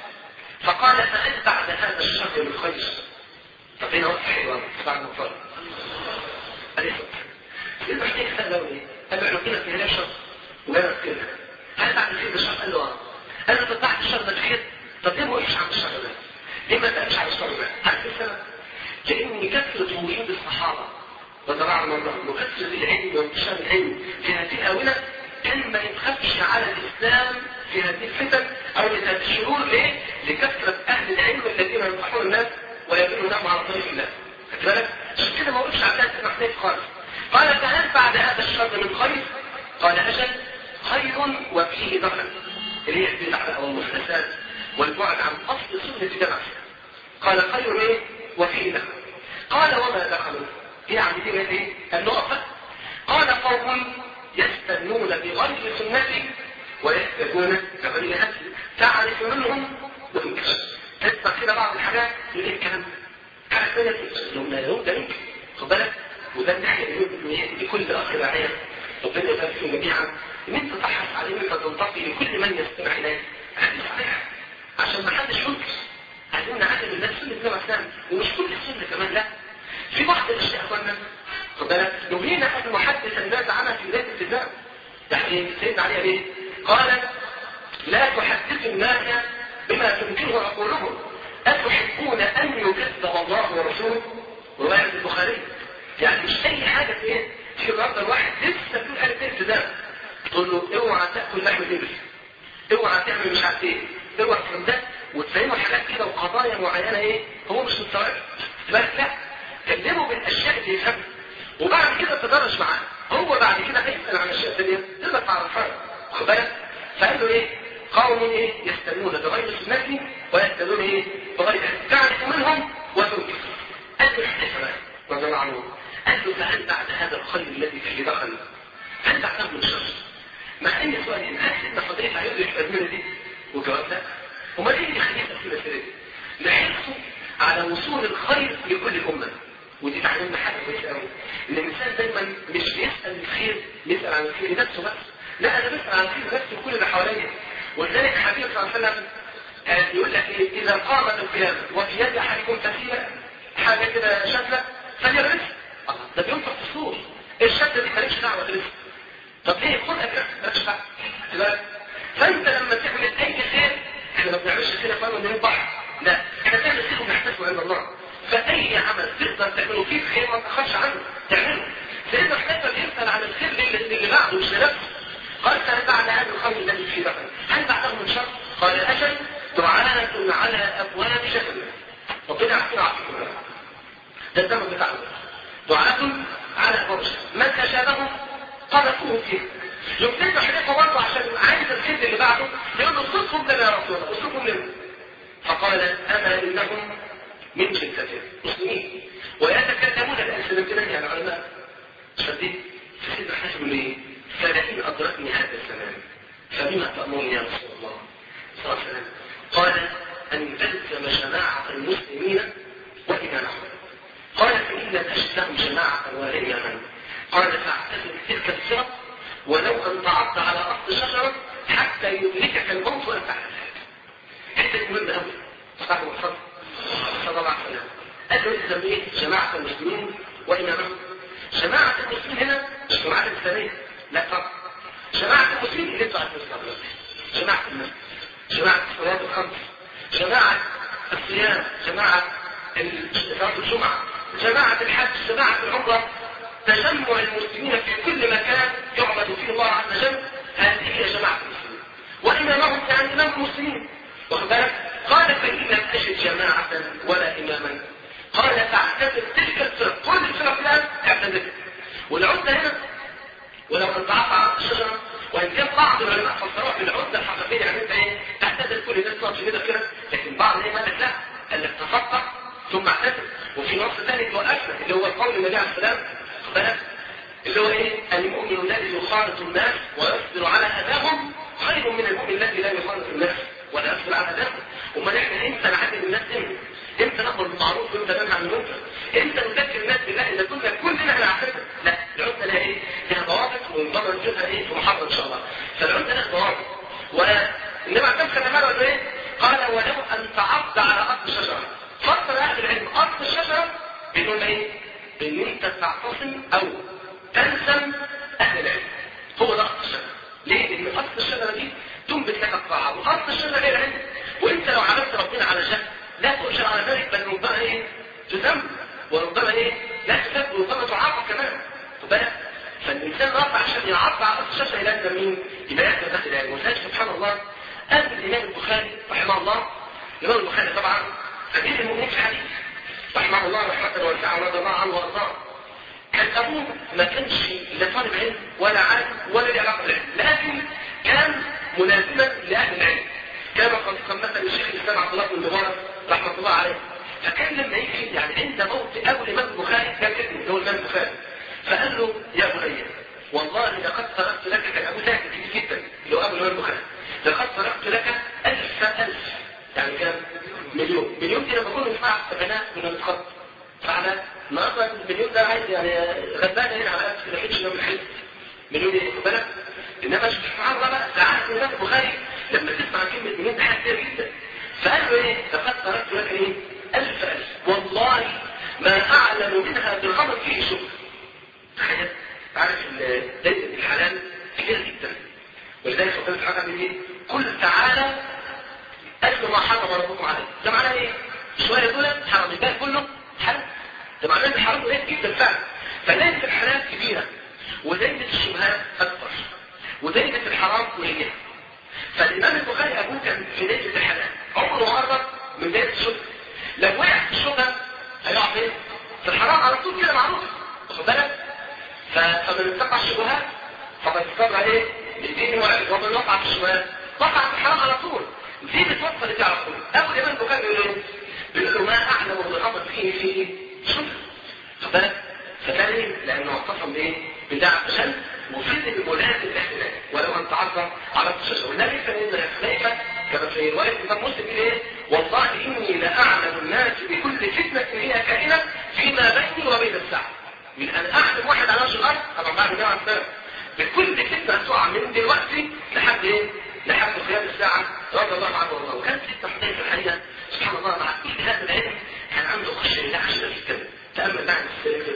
فقال فهل بعد هذا الشر من خير؟ طب هنا وقت حلوة بعد ما فرق عليه الصلاة يبقى محتاج سأله ايه؟ قال له احنا كنا في هنا شر ولا كده هل بعد الخير ده شر؟ قال له اه قال له طب بعد الشر ده خير؟ طب ليه ما وقفش عن الشر ده؟ ليه ما سألش عن الشر ده؟ عارف السبب؟ لأن كثرة وجود الصحابة وتبع الله وكثرة العلم وانتشار العلم في هذه الآونة كان ما يتخافش على الإسلام في هذه الفتن أو في هذه الشرور ليه؟ لكثرة أهل العلم الذين ينصحون الناس ويدلونهم على طريق الله. خدت بالك؟ عشان كده ما وقفش على ذلك محتاج خالص. قال فهل بعد هذا الشر من خير؟ قال أجل خير وفيه ضرر. اللي هي البدع او المحدثات والبعد عن اصل سنه جمع قال خير ايه وفيه دخل قال وما دخلوا هي عمليه ايه النقطه قال قوم يستنون بغير سنتي ويهتدون بغير هدي تعرف منهم وتنكر تسمع كده بعض الحاجات يقول ايه الكلام ده حاجه ثانيه يوم لا يوم ده يمكن خد بالك وده الناحيه اللي لكل اخ داعيه ربنا يبارك فيهم جميعا ان انت تبحث عليه انت تنتقي لكل من يستمع اليك هذه صحيحه عشان ما حدش ينكر عايزين نعلم الناس سنه كما اسلام ومش كل السنه كمان لا في بعض الاشياء اخوانا خد بالك نهينا ان نحدث الناس عنها في بدايه الالتزام يعني سيدنا علي ايه؟ قال لا تحدثوا الناس بما تنكره عقولهم أتحبون أن يكذب الله ورسوله رواية البخاري يعني مش أي حاجة في إيه في النهارده الواحد لسه بيقول قال ايه ابتداء تقول له اوعى تاكل لحم الابل اوعى تعمل مش عارف ايه اوعى تعمل ده وتفهمه حاجات كده وقضايا معينه ايه هو مش مستوعب بالك لا كلمه بالاشياء اللي يفهمها وبعد كده تدرج معاه هو بعد كده هيسال عن اشياء ثانيه تقدر تعرفها واخد بالك فقال له ايه قوم ايه يستنون بغير سنتي ويهتدون ايه بغير تعرف منهم وتنكر قال له احتفل رضي الله عنه قال له فهل بعد هذا الخير الذي فيه دخل هل بعده من شر مع ان سؤال هل سيدنا حذيفه هيدرك الازمنه دي وجواب لا امال ايه اللي يخليه في المساله دي لحرصه على وصول الخير لكل الامه ودي تعلمنا حاجه كويسه قوي ان الانسان دايما مش بيسال الخير بيسال عن الخير لنفسه بس لا انا بسال عن الخير نفسي وكل اللي حواليا ولذلك الحبيب صلى الله عليه وسلم يقول لك ايه اذا قامت القيامه وفي يد احدكم تسيله حاجه كده شكله فليرث الله ده بينفق في الصور الشكل دي مالكش دعوه برزق طب ليه خدها كده مالكش دعوه فانت لما تعمل اي خير احنا ما بنعملش خير يا اخوانا من البحر لا احنا بنعمل خير ونحتسبه عند الله فاي عمل تقدر تعمله فيه خير ما تاخرش عنه تعمله سيدنا حذيفه بيسال عن الخير اللي, اللي بعده مش لنفسه قال هل بعد هذا الخير الذي فيه دخل هل بعده من شر قال اجل دعاء على ابواب جهنم ربنا يعطينا عافيه ده الزمن بتاعنا دعاة على ابواب جهنم من اجابهم قذفوه فيه يمكن حذيفه برضه عشان عايز الخير اللي بعده يقول له اصرفهم لنا يا رسول الله اصرفهم لنا فقال اما انهم من جلدته مسلمين ويتكلمون بألسنتنا يا العلماء شديد فسيدنا حسب لي فلئن أدركني هذا الزمان فبما تأمرني يا رسول الله صلى الله عليه وسلم قال أن ألزم جماعة المسلمين وإمامهم قال فإن لم أجد لهم جماعة ولا إماما قال فاعتزل تلك الصرف ولو أن تعض على أصل شجرة حتى يدركك الموت وأنت على ذلك حتة مهمة أوي صاحب الفضل صلى الله عليه وسلم قال له ايه جماعة المسلمين وإمامهم جماعة المسلمين هنا مش جماعة الإسلامية لا طبعا جماعة المسلمين اللي انتوا عارفين جماعة المسلمين جماعة الصلاة الخمس جماعة الصيام جماعة صلاة الجمعة جماعة الحج جماعة العمرة تجمع المسلمين في كل مكان يعبد فيه الله عز وجل هذه هي جماعة المسلمين وإمامهم كان إمام المسلمين واخد بالك قال فإن لم أجد جماعة ولا إماما قال فاعتبر تلك الفرق كل الفرق الآن اعتبر والعدة هنا ولو أن تعطى على الشجرة وإن كان بعض العلماء فسروها بالعدة الحقيقية يعني أنت إيه تعتبر كل الناس تقعد كده كده لكن بعض إيه قال لك لا قال لك تفقه ثم اعتبر وفي نص ثاني توقفنا اللي هو القول النبي عليه السلام بالك اللي هو ايه المؤمن الذي يخالط الناس ويصبر على اذاهم خير من المؤمن الذي لا يخالط الناس ولا يصبر على اذاهم امال احنا امتى نعلم الناس امتى امتى نامر بالمعروف وامتى ننهى عن المنكر امتى نذكر الناس بالله اذا كنا كلنا على عقيده لا العدة لها ايه لها ضوابط ونضمن نشوفها ايه في محاضره ان شاء الله فالعدة لها ضوابط وانما عندما كان ماله ايه قال ولو ان تعض على اصل الشجره فصل اهل العلم اصل الشجره بيقول ايه بان انت تعتصم او تلزم اهل العلم هو ده اصل الشجره ليه؟ لان اصل الشجره دي تنبت لك الطاعه واصل الشجره هي العلم وانت لو عرفت ربنا على جهل لا تؤجر على ذلك بل ربما ايه تذم وربما ايه لا تسب وربما تعاقب كمان خد بالك فالانسان رافع عشان يعرف على اصل الشجره الى انت مين يبقى يحدث داخل العلم ولذلك سبحان الله قال الامام البخاري رحمه الله الامام البخاري طبعا امير المؤمنين في الحديث رحمه الله رحمه واسعه ورضي الله عنه وارضاه كان ابوه ما كانش لا طالب علم ولا عالم ولا له علاقه بالعلم لكن كان ملازما لاهل العلم كما قد مثل الشيخ الاسلام عبد الله بن مبارك رحمه الله عليه فكان لما يجي يعني عند موت ابو الامام البخاري كان ابنه اللي هو الامام البخاري فقال له يا بني والله لقد تركت لك كان ابو ساكت كتير جدا اللي هو ابو الامام البخاري لقد تركت لك الف الف يعني كام مليون مليون دي لما كنا نسمع السبعينات كنا نتخطى فعلا النهارده المليون ده عايز يعني غلبان هنا على قد كده فيش من الحلم مليون ايه خد بالك انما شوف سبحان الله بقى ساعات الامام البخاري لما تسمع كلمه مليون ده حاجه كتير جدا فقال له ايه لقد تركت لك ايه الف الف والله ما اعلم منها بالغمر فيه شكر تخيل عارف دايره الحلال كتير جدا ولذلك سبحانه وتعالى من ايه قل تعالى أجل ما حرم ربكم عليه ده معناه ايه شوية دول حرام الباقي كله حرام ده معناه ان الحرام قليل جدا فعلا فدايرة الحلال كبيرة ودايرة الشبهات أكبر ودايرة الحرام قليلة فالإمام البخاري أبوه كان في دايرة الحلال عمره قرب من دايرة الشبهة لو وقع في الشبهة هيقع فين؟ في الحرام على طول كده معروف واخد بالك؟ فمن اتقى الشبهات فقد استمر عليه الدين ومن وقع في الشبهات وقع في الحرام على طول دي بتوصل دي على طول ابو الامام البخاري بيقول ايه؟ بيقول له ما اعلم بالامر فيه في شبهه خد بالك؟ فده ليه؟ لانه اعتصم بايه؟ بدعة عشان مفيد بملاك الاحتلال ولو ان تعذر على التشجع والنبي كان يقول خليفه كما في روايه الامام مسلم ايه؟ والله اني لاعلم الناس بكل فتنه هي كائنه فيما بيني وبين الساعه من ان اعلم واحد على وجه الارض طبعا بعد ما السلام بكل فتنه تقع من دلوقتي لحد ايه؟ لحد قيام الساعه رضي الله عنه والله وكان في التحضير في الحقيقه سبحان الله مع كل هذا العلم كان عنده خشيه الله عشان يتكلم تامل معنا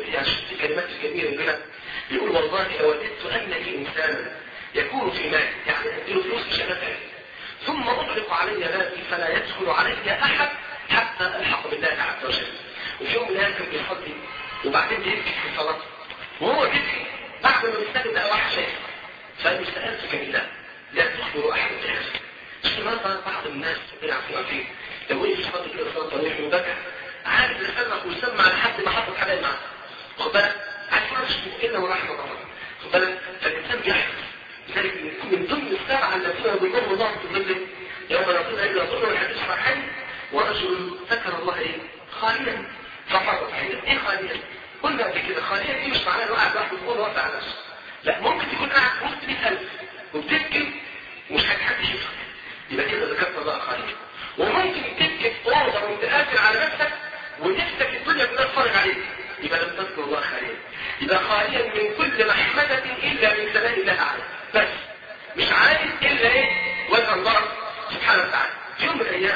في الكلمات الجميله اللي بيقول والله لوددت ان لي انسانا يكون في مالي يعني اديله فلوس مش هنفع ثم اطلق علي بابي فلا يدخل علي احد حتى الحق بالله عز وجل وفي يوم من الايام كان بيصلي وبعدين بيبكي في صلاته وهو بيبكي بعد ما بيستلم بقى واحد شايف فقال سالتك بالله لا تخبر احد بهذا لماذا بعض الناس يعرفون فيه لو ايه صفات كده صلاه طريق وبكى عارف لسانك ويسمع لحد ما حصل حاجه معاه واخد بالك عارف ما مش الا ورحمه الله واخد بالك فالانسان بيحرص لذلك من ضمن السبعه الذين يضرهم الله في ظله يوم يقول الا ظل الحديث صحيح ورجل ذكر الله ايه خاليا ففرط عينه ايه خاليا قلنا قبل كده خاليا دي مش معناها انه قاعد لوحده يقول واقع على نفسه لا ممكن تكون قاعد وسط 100000 وبتبكي ومش عايز حد يشوفك يبقى كده ذكرت الله خاليا وممكن تبكي في اوضه وانت قافل على نفسك ونفسك الدنيا كلها تتفرج عليك يبقى لم تذكر الله خاليا يبقى خاليا من كل محمدة الا من ثناء الله عليه بس مش عايز الا ايه وجه الله سبحانه وتعالى في يوم من الايام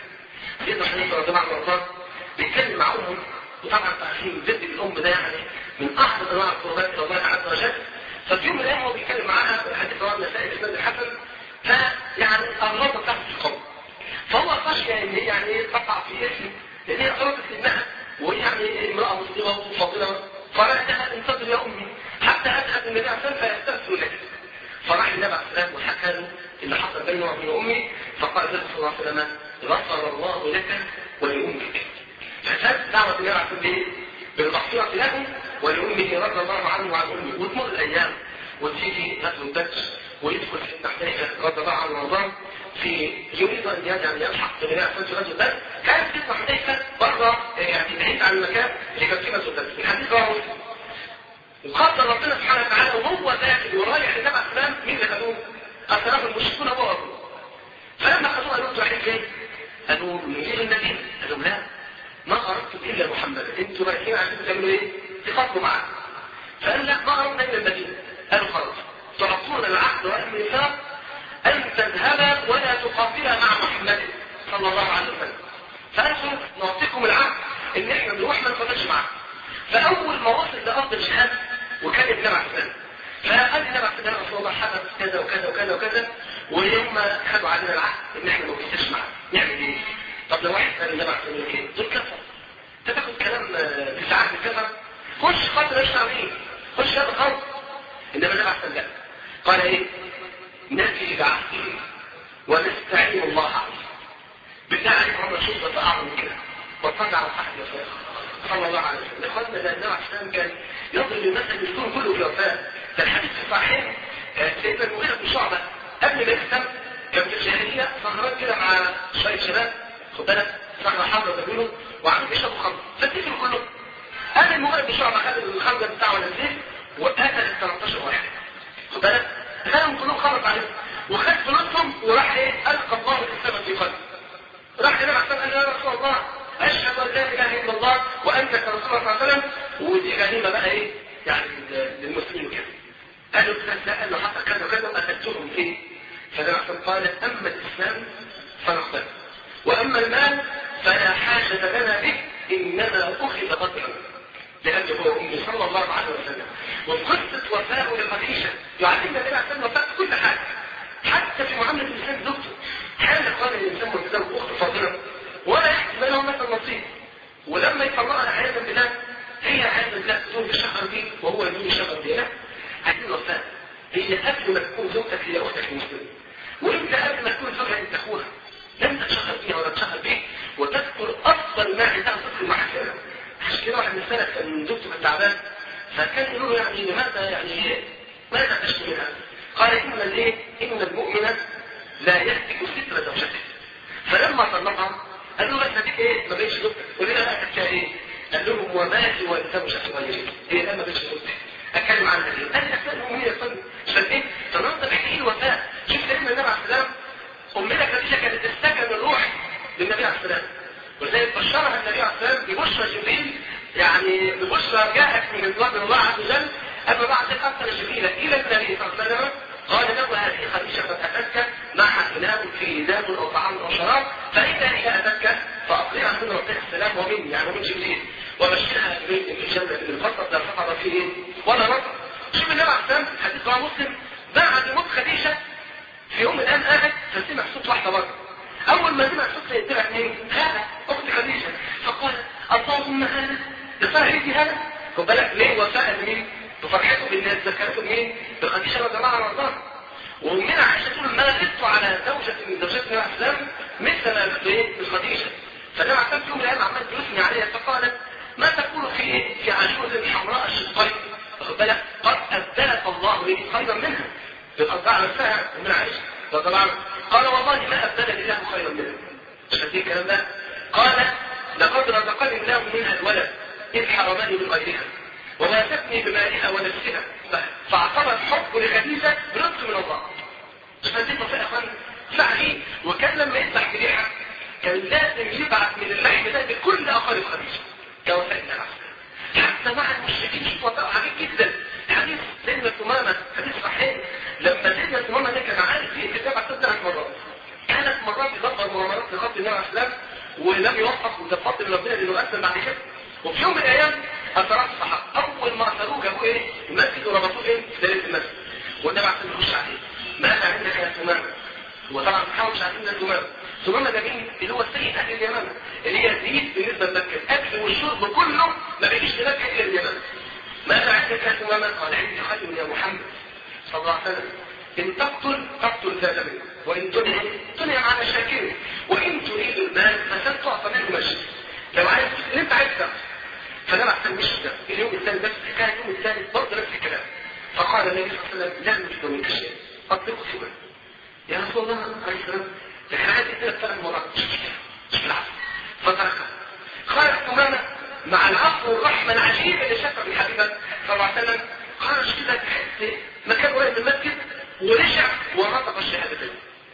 سيدنا حنيفه رضي الله عنه وارضاه بيتكلم مع امه وطبعا تعرفين جد الام ده يعني من احسن انواع القربات الى الله عز وجل ففي يوم من الايام هو بيتكلم معاها في الحديث رواه النسائي باسناد الحسن فيعني اغلطت تحت القول فهو خشي ان هي يعني تقع في اسم لان هي اغلطت ابنها وهي يعني امراه مسلمه وفاضله فرأتها انتظر يا امي حتى اذهب النبي عليه الصلاه والسلام فيستغفر لك فراح النبي عليه الصلاه والسلام وحكى له اللي حصل بينه وبين امي فقال النبي صلى الله عليه وسلم غفر الله لك ولامك فسد دعوه النبي عليه الصلاه والسلام بالمغفره له ولامه رضي الله عنه وعن امه وتمر الايام وتيجي غزوه بدر ويدخل سيدنا حذيفه رضي الله عنه وارضاه في يريد ان يعني يلحق ببناء فرج رجل بدر كان سيدنا حذيفه بره يعني بعيد عن المكان اللي كان فيه مسجد بدر الحديث رواه مسلم وقدر ربنا سبحانه وتعالى وهو داخل ورايح النبي عليه السلام مين اللي خدوه؟ اثره المشركون ابو ابو فلما خدوه قالوا انتوا رايحين فين؟ قالوا نجيب المدينه قالوا لا ما اردتم الا محمدا انتوا رايحين عشان تعملوا ايه؟ تقاتلوا معاه فقال لا ما اردنا الا المدينه قالوا خلاص تعطون العهد والميثاق ان تذهب ولا تقاتل مع محمد صلى الله عليه وسلم فقالوا نعطيكم العهد ان احنا نروح ما نقاتلش معاه فاول ما وصل لارض الجهاد وكان ابن عليه السلام فقال النبي عليه السلام رسول الله حدث كذا وكذا وكذا وكذا ويوم خدوا علينا العهد ان احنا ما نقاتلش معاه نعمل ايه؟ طب لو واحد قال النبي عليه السلام ايه؟ دول كفر انت تاخد كلام في ساعات الكفر خش قاتل ايش تعمل خش هذا الخوف انما النبي عليه السلام قال ايه؟ نأتي بعهده ونستعين الله عليه بالله عليك عمر شوف اعظم من كده وصلنا على صاحب الوفاء صلى الله عليه وسلم اخواننا ده النبي عليه السلام كان يضرب المثل الكون كله في وفاء ده الحديث الصحيح سيدنا المغيرة بن شعبة قبل ما يسلم كان في الجاهليه سهران كده مع شويه شباب خد بالك سهره حمراء زي ما بيقولوا وعملوا بيشربوا خمر فاتفقوا كلهم قال المغرب بشعب خد الخمر بتاعه ولا الزيت وقتل ال 13 واحد خد بالك خدهم كلهم خمر عليهم وخد فلوسهم وراح ايه القى الله الاسلام في قلبه راح النبي عليه قال يا رسول الله اشهد ان لا اله الا الله وانك رسول الله صلى الله عليه وسلم ودي غنيمه بقى ايه يعني للمسلمين كده قالوا كذا قال له حتى كذا وكذا وقتلتهم فيه فالنبي عليه قال اما الاسلام فنقبل واما المال فلا حاجه لنا به انما اخذ قدره لأجل هو أمي صلى الله عليه وسلم وفي قصة وفاء لخديجة يعلمنا النبي عليه الصلاة وفاء كل حاجة حتى في معاملة الإنسان زوجته حال قال الإنسان متزوج أخت فاضلة ولا يحسب لهم مثل نصيب ولما يطلقها عياذا بالله هي عياذا بالله تزوج الشهر دي وهو يزوج الشهر دي لا عايزين وفاء هي قبل ما تكون زوجتك هي أختك المسلمة وانت قبل ما تكون زوجها انت اخوها لم تتشهر بيها ولا تشهر بيه وتذكر افضل ما عندها تذكر محاسنها عشان كده واحد من السنة كان زوجته كانت تعبان فكان يقول له يعني لماذا يعني ماذا تشكي منها؟ قال ان الايه؟ ان المؤمن لا يهتك ستر زوجته فلما طلقها قال له بس هديك ايه؟ ما بقتش زوجتك قول لنا بقى كانت ايه؟ قال لهم وماتي والزوجة صغيرة هي ده ما بقتش زوجتك اتكلم عنها ليه؟ قال لي اسال المؤمنين يا فندم عشان ايه؟ فننظر احكي له وفاء شوف سيدنا النبي عليه السلام امنا خديجه كانت تستكن الروح للنبي عليه السلام ولذلك بشرها النبي عليه السلام ببشرى جبريل يعني ببشرى جاءت من الله الله عز وجل اما بعد ارسل جبريل الى النبي صلى الله عليه وسلم قال له هذه خديجه قد اتتك معها اناء فيه داب او طعام او شراب فاذا هي اتتك فاقرئها من ربك السلام ومني يعني من جبريل وبشرها ببيت في الجنه بالخطه لا فقر فيه ولا نطق شوف النبي عليه السلام حديث رواه مسلم بعد موت خديجه في يوم الان قاعد فسمع صوت واحده بره اول ما سمع صوت يتبع مين هذا اخت خديجه فقال اللهم هذا لصاحبتي هذا خد بالك ليه وفاء لمين بفرحته بالناس ذكرته مين بخديجه رضي الله عنها وارضاها ومنها عائشه تقول ما لبثت على زوجه من زوجات النبي عليه السلام مثل ما لبثت ايه بخديجه فالنبي عليه السلام في يوم من الايام عمال يثني عليها فقالت ما تقول في ايه في عجوز حمراء الشقين واخد بالك قد ابدلك الله لي خيرا منها بالقطاع نفسها من عائشه رضي الله عنها قال والله ما ابدلني الله خيرا منها مش هديك الكلام ده قال لقد رزقني الله منها الولد إذ حرمني من غيرها وماتتني بمالها ونفسها فاعتبر حب لخديجة برزق من الله فديك وفاء أخوان فعلي وكان لما يذبح بريحة كان لازم يبعث من اللحم ده لكل أقارب خديجة كوفاء النبي حتى مع المشركين شوف وفاء عجيب جدا حديث سيدنا ثمامة حديث صحيح لما سيدنا ثمامة ده كان عارف في الكتاب ثلاث مرات ثلاث مرات يدبر مغامرات لخط النبي عليه السلام ولم يوفق وده فضل من ربنا لانه اسلم بعد كده وفي يوم من الايام اثرات الصحابه اول ما اثروه جابوه ايه المسجد وربطوه ايه في ليله المسجد والنبي عليه الصلاه يخش عليه ماذا عندك يا ثمامه هو طبعا الصحابه مش عارفين ده ثمامه ثمامه ده مين اللي هو سيد اهل اليمن اللي هي زيد بالنسبه لمكه الاكل والشرب كله ما بيجيش لمكه الا اليمن ماذا عندك يا ثمامه قال عندي خير يا محمد صلى الله عليه وسلم ان تقتل تقتل ذات منه وان تنهي تنهي على شاكره وان تريد المال فسن تعطى منه مشي لو عايز اللي انت عايز تعمل فده احسن مش ده اليوم الثاني نفس الحكايه اليوم الثالث برضه نفس الكلام فقال النبي صلى الله عليه وسلم لا نجد منك شيء اطلقوا سوى يا رسول الله عليه السلام لكن عايز ثلاث ثلاث مرات مش بالعفو فتركه خرج ثمامه مع العفو والرحمه العجيبه اللي شافها في حبيبه صلى الله عليه وسلم خرج كده تحس مكان قريب من المسجد ورجع ونطق الشهادتين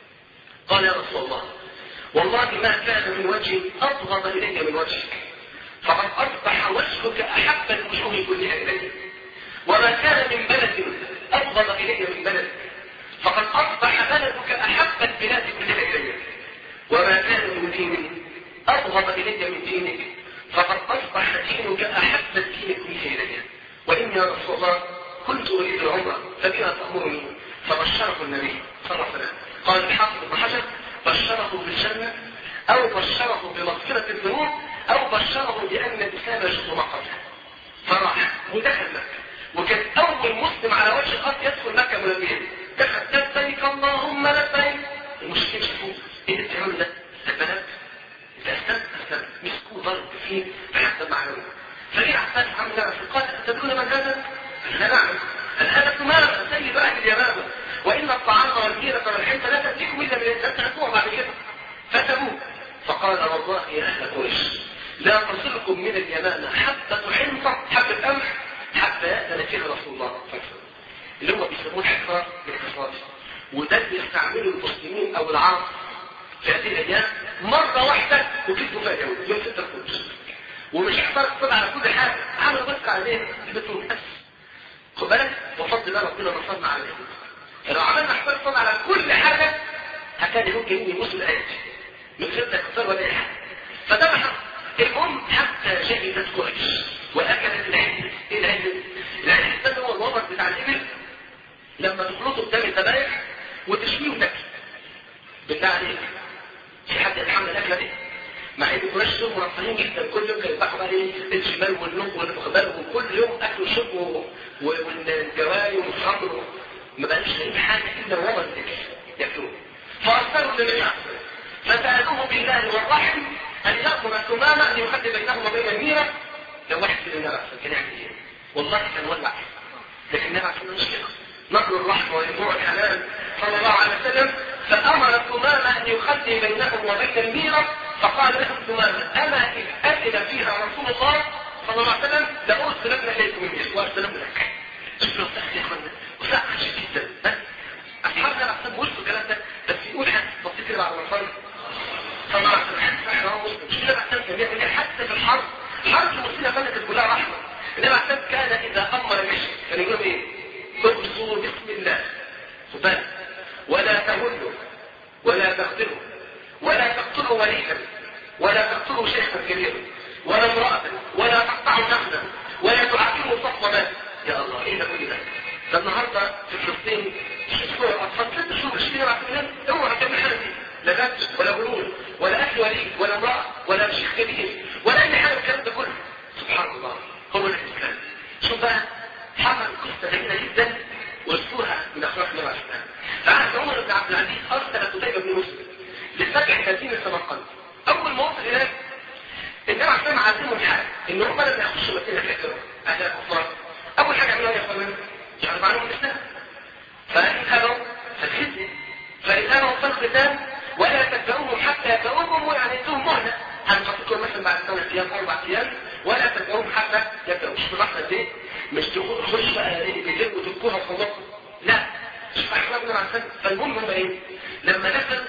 قال يا رسول الله والله ما كان من وجه أبغض إلي من وجهك فقد أصبح وجهك أحب الوجوه كلها إلي وما كان من بلد أبغض إلي من بلدك فقد أصبح بلدك أحب البلاد كلها إلي وما كان من دين أبغض إلي من دينك فقد أصبح دينك أحب الدين كله إلي وإني يا رسول الله كنت أريد العمرة فبما تأمرني فبشره النبي صلى الله عليه وسلم قال الحافظ ابن حجر بشره بالجنة أو بشره بمغفرة الذنوب أو بشره بأن الإسلام يجوز ما قبله فراح ودخل مكة وكان أول مسلم على وجه الأرض يدخل مكة ملبيا دخل لبيك اللهم لبيك المشركين شافوه إيه اللي بتعمله ده؟ ده بلد ده أسلم أسلم مسكوه ضرب فيه فحتى معلومة فرجع عباس عم الله قال أتدرون من هذا؟ لا نعلم هذا ثمامة سيد أهل اليمامة وإن الطعام والميرة والحياة فقال والله يا اهل قريش لا تصلكم من اليمامة حتى تحنط حبة قمح حتى يأذن فيها رسول الله صلى الله عليه وسلم اللي هم بيسموه الحصار الاقتصادي وده اللي يستعمله المسلمين او العرب في هذه الايام مرة واحدة وكسبوا فيها يوم يوم ستة القدس ومش حصار اقتصادي على كل حاجة عملوا بس على ايه؟ البترول بس خد بالك وفضل الله ربنا نصرنا على اليهود فلو عملنا حصار اقتصادي على كل حاجة هكان اليهود جايين يبصوا الايات من غير تكسر ولا اي حاجة فده ما حصل المهم حتى شهدت قريش واكلت العجل ايه العجل؟ العجل ده هو الوبر بتاع الابل لما تخلطه قدام الذبايح وتشويه وتاكل بالله عليك في حد يتحمل الاكله دي مع ان قريش دول مرفهين جدا كل يوم كانوا يذبحوا بقى ايه الجمال والنوق والخبال وكل يوم اكل وشرب والجواي والخمر ما بقاش لاقيين حاجه الا وبر الاكل ياكلوه فارسلوا للنبي فسالوه بالله والرحم أن يأمر ثمامة أن يخلي بينهم وبين الميرة لو واحد في النار كان يعمل إيه؟ والله كان ولع لكن النبي عليه مش كده نقل الرحمة وينبوع الحلال صلى الله عليه وسلم فأمر ثمامة أن يخلي بينهم وبين الميرة فقال لهم ثمامة أما إذ أذن فيها رسول الله صلى الله عليه وسلم لأرسلن إليكم الميرة وأرسلن لك شوفوا الصحة يا إخوانا وصحة شديد جدا أصحابنا الأحسن وصلوا الكلام ده بس يقول حاجة بسيطة كده بعد ما نصلي صلى الله عليه وسلم مش كده بحسن كبير حتى في الحرب حرب المسلمين كانت كلها رحمة إنما بحسن كان إذا أمر المشي كان يقول إيه اغزوا بسم الله خبال ولا تهلوا ولا تخذلوا ولا تقتلوا وليدا ولا تقتلوا شيخا كبيرا ولا امرأة ولا تقطعوا نخلا ولا تعاقبوا صف مال يا الله ايه ده كل ده ده النهارده في فلسطين شوفوا الاطفال ست شهور 20 سبع سنين اوعى تعمل حاجه دي لا ذبح ولا غلول ولا اكل وليد ولا امراه ولا شيخ كبير ولا اي حاجه من الكلام ده كله سبحان الله هو ده الاسلام شوف بقى حمل قصه جميله جدا واذكرها من اخلاق النبي عليه السلام فعهد عمر بن عبد العزيز ارسل قتيبه بن مسلم لفتح مدينه سمرقند اول ما وصل هناك النبي عليه السلام علمهم حاجه ان هم لما يخشوا مدينه كافره اهل الكفار اول حاجه عملوها يا اخوانا يعرف عنهم الاسلام فان خلوا فالخزي فإن أنا وصلت ختام ولا تتبعوهم حتى يتبعوهم يعني يدوهم مهلة هنحطكم مثلا بعد ثلاث أيام أربع أيام ولا تتبعوهم حتى يتبعوا شوف اللحظة دي مش تخش بقى ايه بالليل وتبكوها وخلصوا لا شوف أحبابنا مع السنة فالمهم هم إيه لما نزل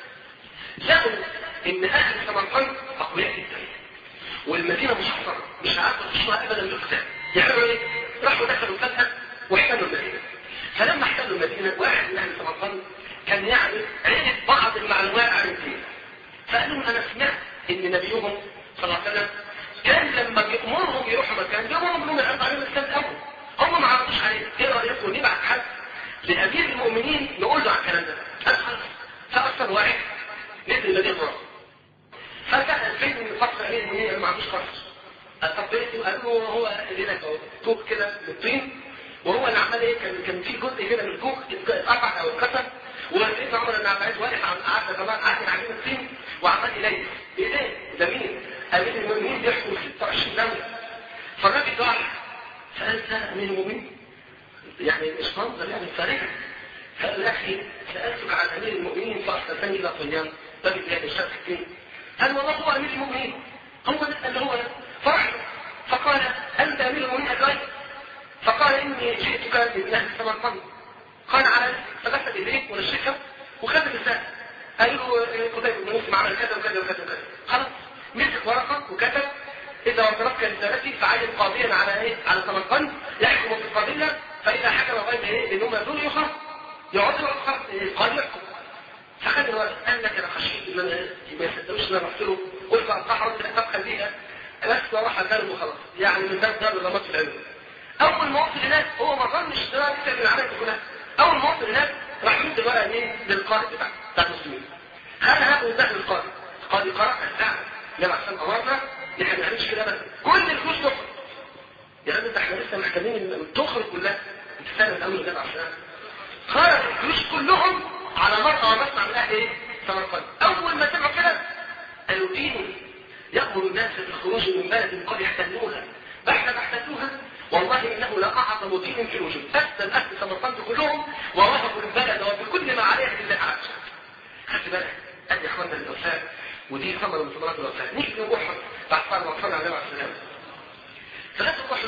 لقوا إن أهل سمرقند أقوياء جدا والمدينة محصرة مش عارفة تخشوها أبدا بالقتال يعملوا إيه؟ راحوا دخلوا فجأة واحتلوا المدينة فلما احتلوا المدينة واحد من أهل سمرقند كان يعني عرف بعض المعلومات عن الدين فقالوا انا سمعت ان نبيهم صلى الله عليه وسلم كان لما بيأمرهم يروحوا مكان بيأمرهم انهم يعرضوا عليهم الاسلام الاول هم ما عرفوش عليه ايه رايكم نبعت حد لامير المؤمنين نقول له على الكلام ده ادخل فاكثر واحد نزل المدينه راسه فسال فين من فصل امير المؤمنين اللي ما عندوش قرص التطبيق قالوا له هو اللي هناك طوب كده من الطين وهو اللي عمل ايه كان كان في جزء كده من الكوك اتقطع او اتكسر وسيدنا عمر بن عبد العزيز واقف عن قعدنا كمان قعدنا عجين الطين وعمال يليس ايه ده مين؟ امير المؤمنين بيحكم 26 دوله فالراجل راح سال ده امير المؤمنين يعني مش منظر يعني فرجع قال يا اخي سالتك عن امير المؤمنين فارسلتني الى طيان راجل يعني شاف الدين قال والله هو امير المؤمنين هو ده اللي هو فرح فقال انت امير المؤمنين ازاي؟ فقال اني جئتك من اهل سمرقند قال على فغسل ايديه ونشفها وخد الرساله قال له قتيبة بن مسلم عمل كذا وكذا وكذا وكذا خلاص مسك ورقه وكتب اذا وصلتك رسالتي فعين قاضيا على ايه؟ على سمرقند يحكم في القضيه فاذا حكم غير ايه؟ بانهم يدون يخرج يقعد خلاص القاضي يحكم فخد الورقه قال لك انا خشيت ان انا ما يصدقوش ان انا رحت له قلت انصحه طب خليها بس راح اداله وخلاص يعني من باب دار الرماد في العلم اول ما وصل هناك هو ما ظنش ان هو يكتب العمليه كلها اول ما وصل هناك راح يدي الورقه مين للقائد بتاعه بتاع المسلمين هل هاخد ده للقائد القائد قرأ الساعه لما عشان امرنا احنا ما نعملش كده ابدا كل الفلوس تخرج يا راجل ده احنا لسه محتاجين تخرج كلها انت فاهم الاول ده عشان خرج الفلوس كلهم على مرة ومسمع من اهل ايه سمرقند اول ما سمعوا كده قالوا دين يأمر الناس بالخروج من بلد قد يحتلوها بعد ما احتلوها والله انه لاعظم دين في الوجود اسلم اهل سمرقند كلهم ووهبوا البلد وبكل ما عليه لله عز خدت بالك ادي يا اخوانا الوفاء ودي ثمره من ثمرات الوفاه نيجي في احد بعد بعد ما صلى عليه عليه السلام ثلاثة احد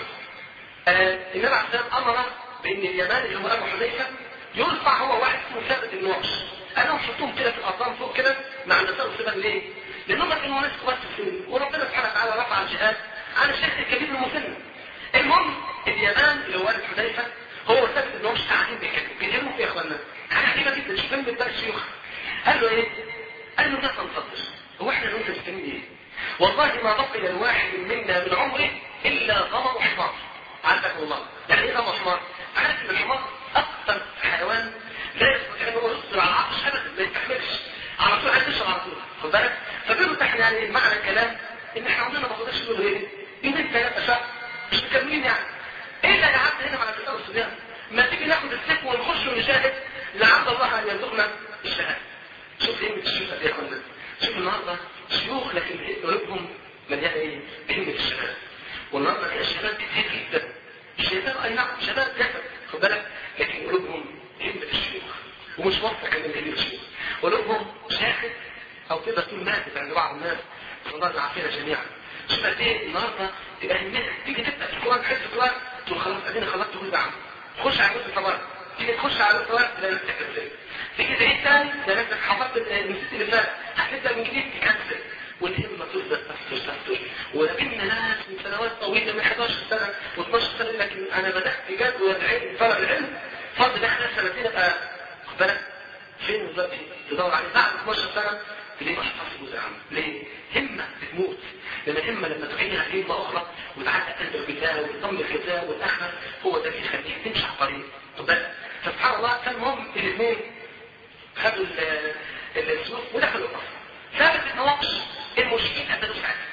آه النبي عليه السلام امر بان اليمان اللي هو ابو حذيفه يرفع هو واحد اسمه ثابت النوش انا حطهم كده في الارقام فوق كده مع النساء والسبان ليه؟ لان هم كانوا ناس كبار في السن وربنا سبحانه وتعالى رفع الجهاد عن الشيخ الكبير المسن المهم اليمان اللي هو والد حذيفه هو ثابت النوش قاعدين بيتكلموا بيتكلموا في يا اخوانا حاجه عجيبه جدا شوف فين بتبقى الشيوخ قال له ايه؟ قال له لا تنتظر هو احنا لو انت مستنيين ايه؟ والله ما بقي الواحد منا من عمره الا غمر حمار عندك والله يعني ايه غمر حمار؟ عارف ان الحمار اكثر حيوان لا يستطيع ان هو يصبر على العطش ابدا ما يستحملش على طول عايز يشرب على طول خد بالك فبيقول له احنا يعني معنى الكلام ان احنا عندنا ما بقدرش نقول ايه؟ يومين ثلاثه شهر مش مكملين يعني ايه اللي قعدت هنا مع النساء والصبيان؟ ما تيجي ناخد السيف ونخش ونشاهد لعل الله ان يرزقنا الشهاده شوف ايه الشيوخ دي يا اخوانا شوف النهارده شيوخ لكن قلوبهم مليانه ايه؟ بهمه الشباب والنهارده تلاقي الشباب كتير جدا الشباب اي نعم شباب جسد خد بالك لكن قلوبهم همه الشيوخ ومش واثقه كمان كبير الشيوخ قلوبهم شاخد او تقدر تقول ماتت عند بعض الناس نسال الله العافيه جميعا شوف قد ايه النهارده تبقى همتك تيجي تبدا في القران تحس القران تقول خلاص ادينا خلصت جزء عنه تخش على جزء طبعا تيجي تخش على الصلاه تلاقي نفسك كسلت تيجي تعيد تاني تلاقي نفسك حفظت نسيت اللي فات هتبدا من جديد تكنسل والهمه تفضل تفتش تفتش وقابلنا ناس من سنوات طويله من 11 سنه و12 سنه لكن انا بدات بجد وادعي فرق العلم فرض ده احنا سنتين ابقى خد بالك فين دلوقتي تدور عليه بعد 12 سنه تلاقيه مش حافظ جزء عنه ليه؟ همه بتموت لان الهمه لما تعينها همه اخرى وتعدى قلب الكتاب وتضم الكتاب والاخره هو ده اللي يخليك تمشي على الطريق خد بالك فسبحان الله فالمهم الاثنين خدوا السلوك ودخلوا القصر ثابت النواقش المشركين قتلوا ساعتها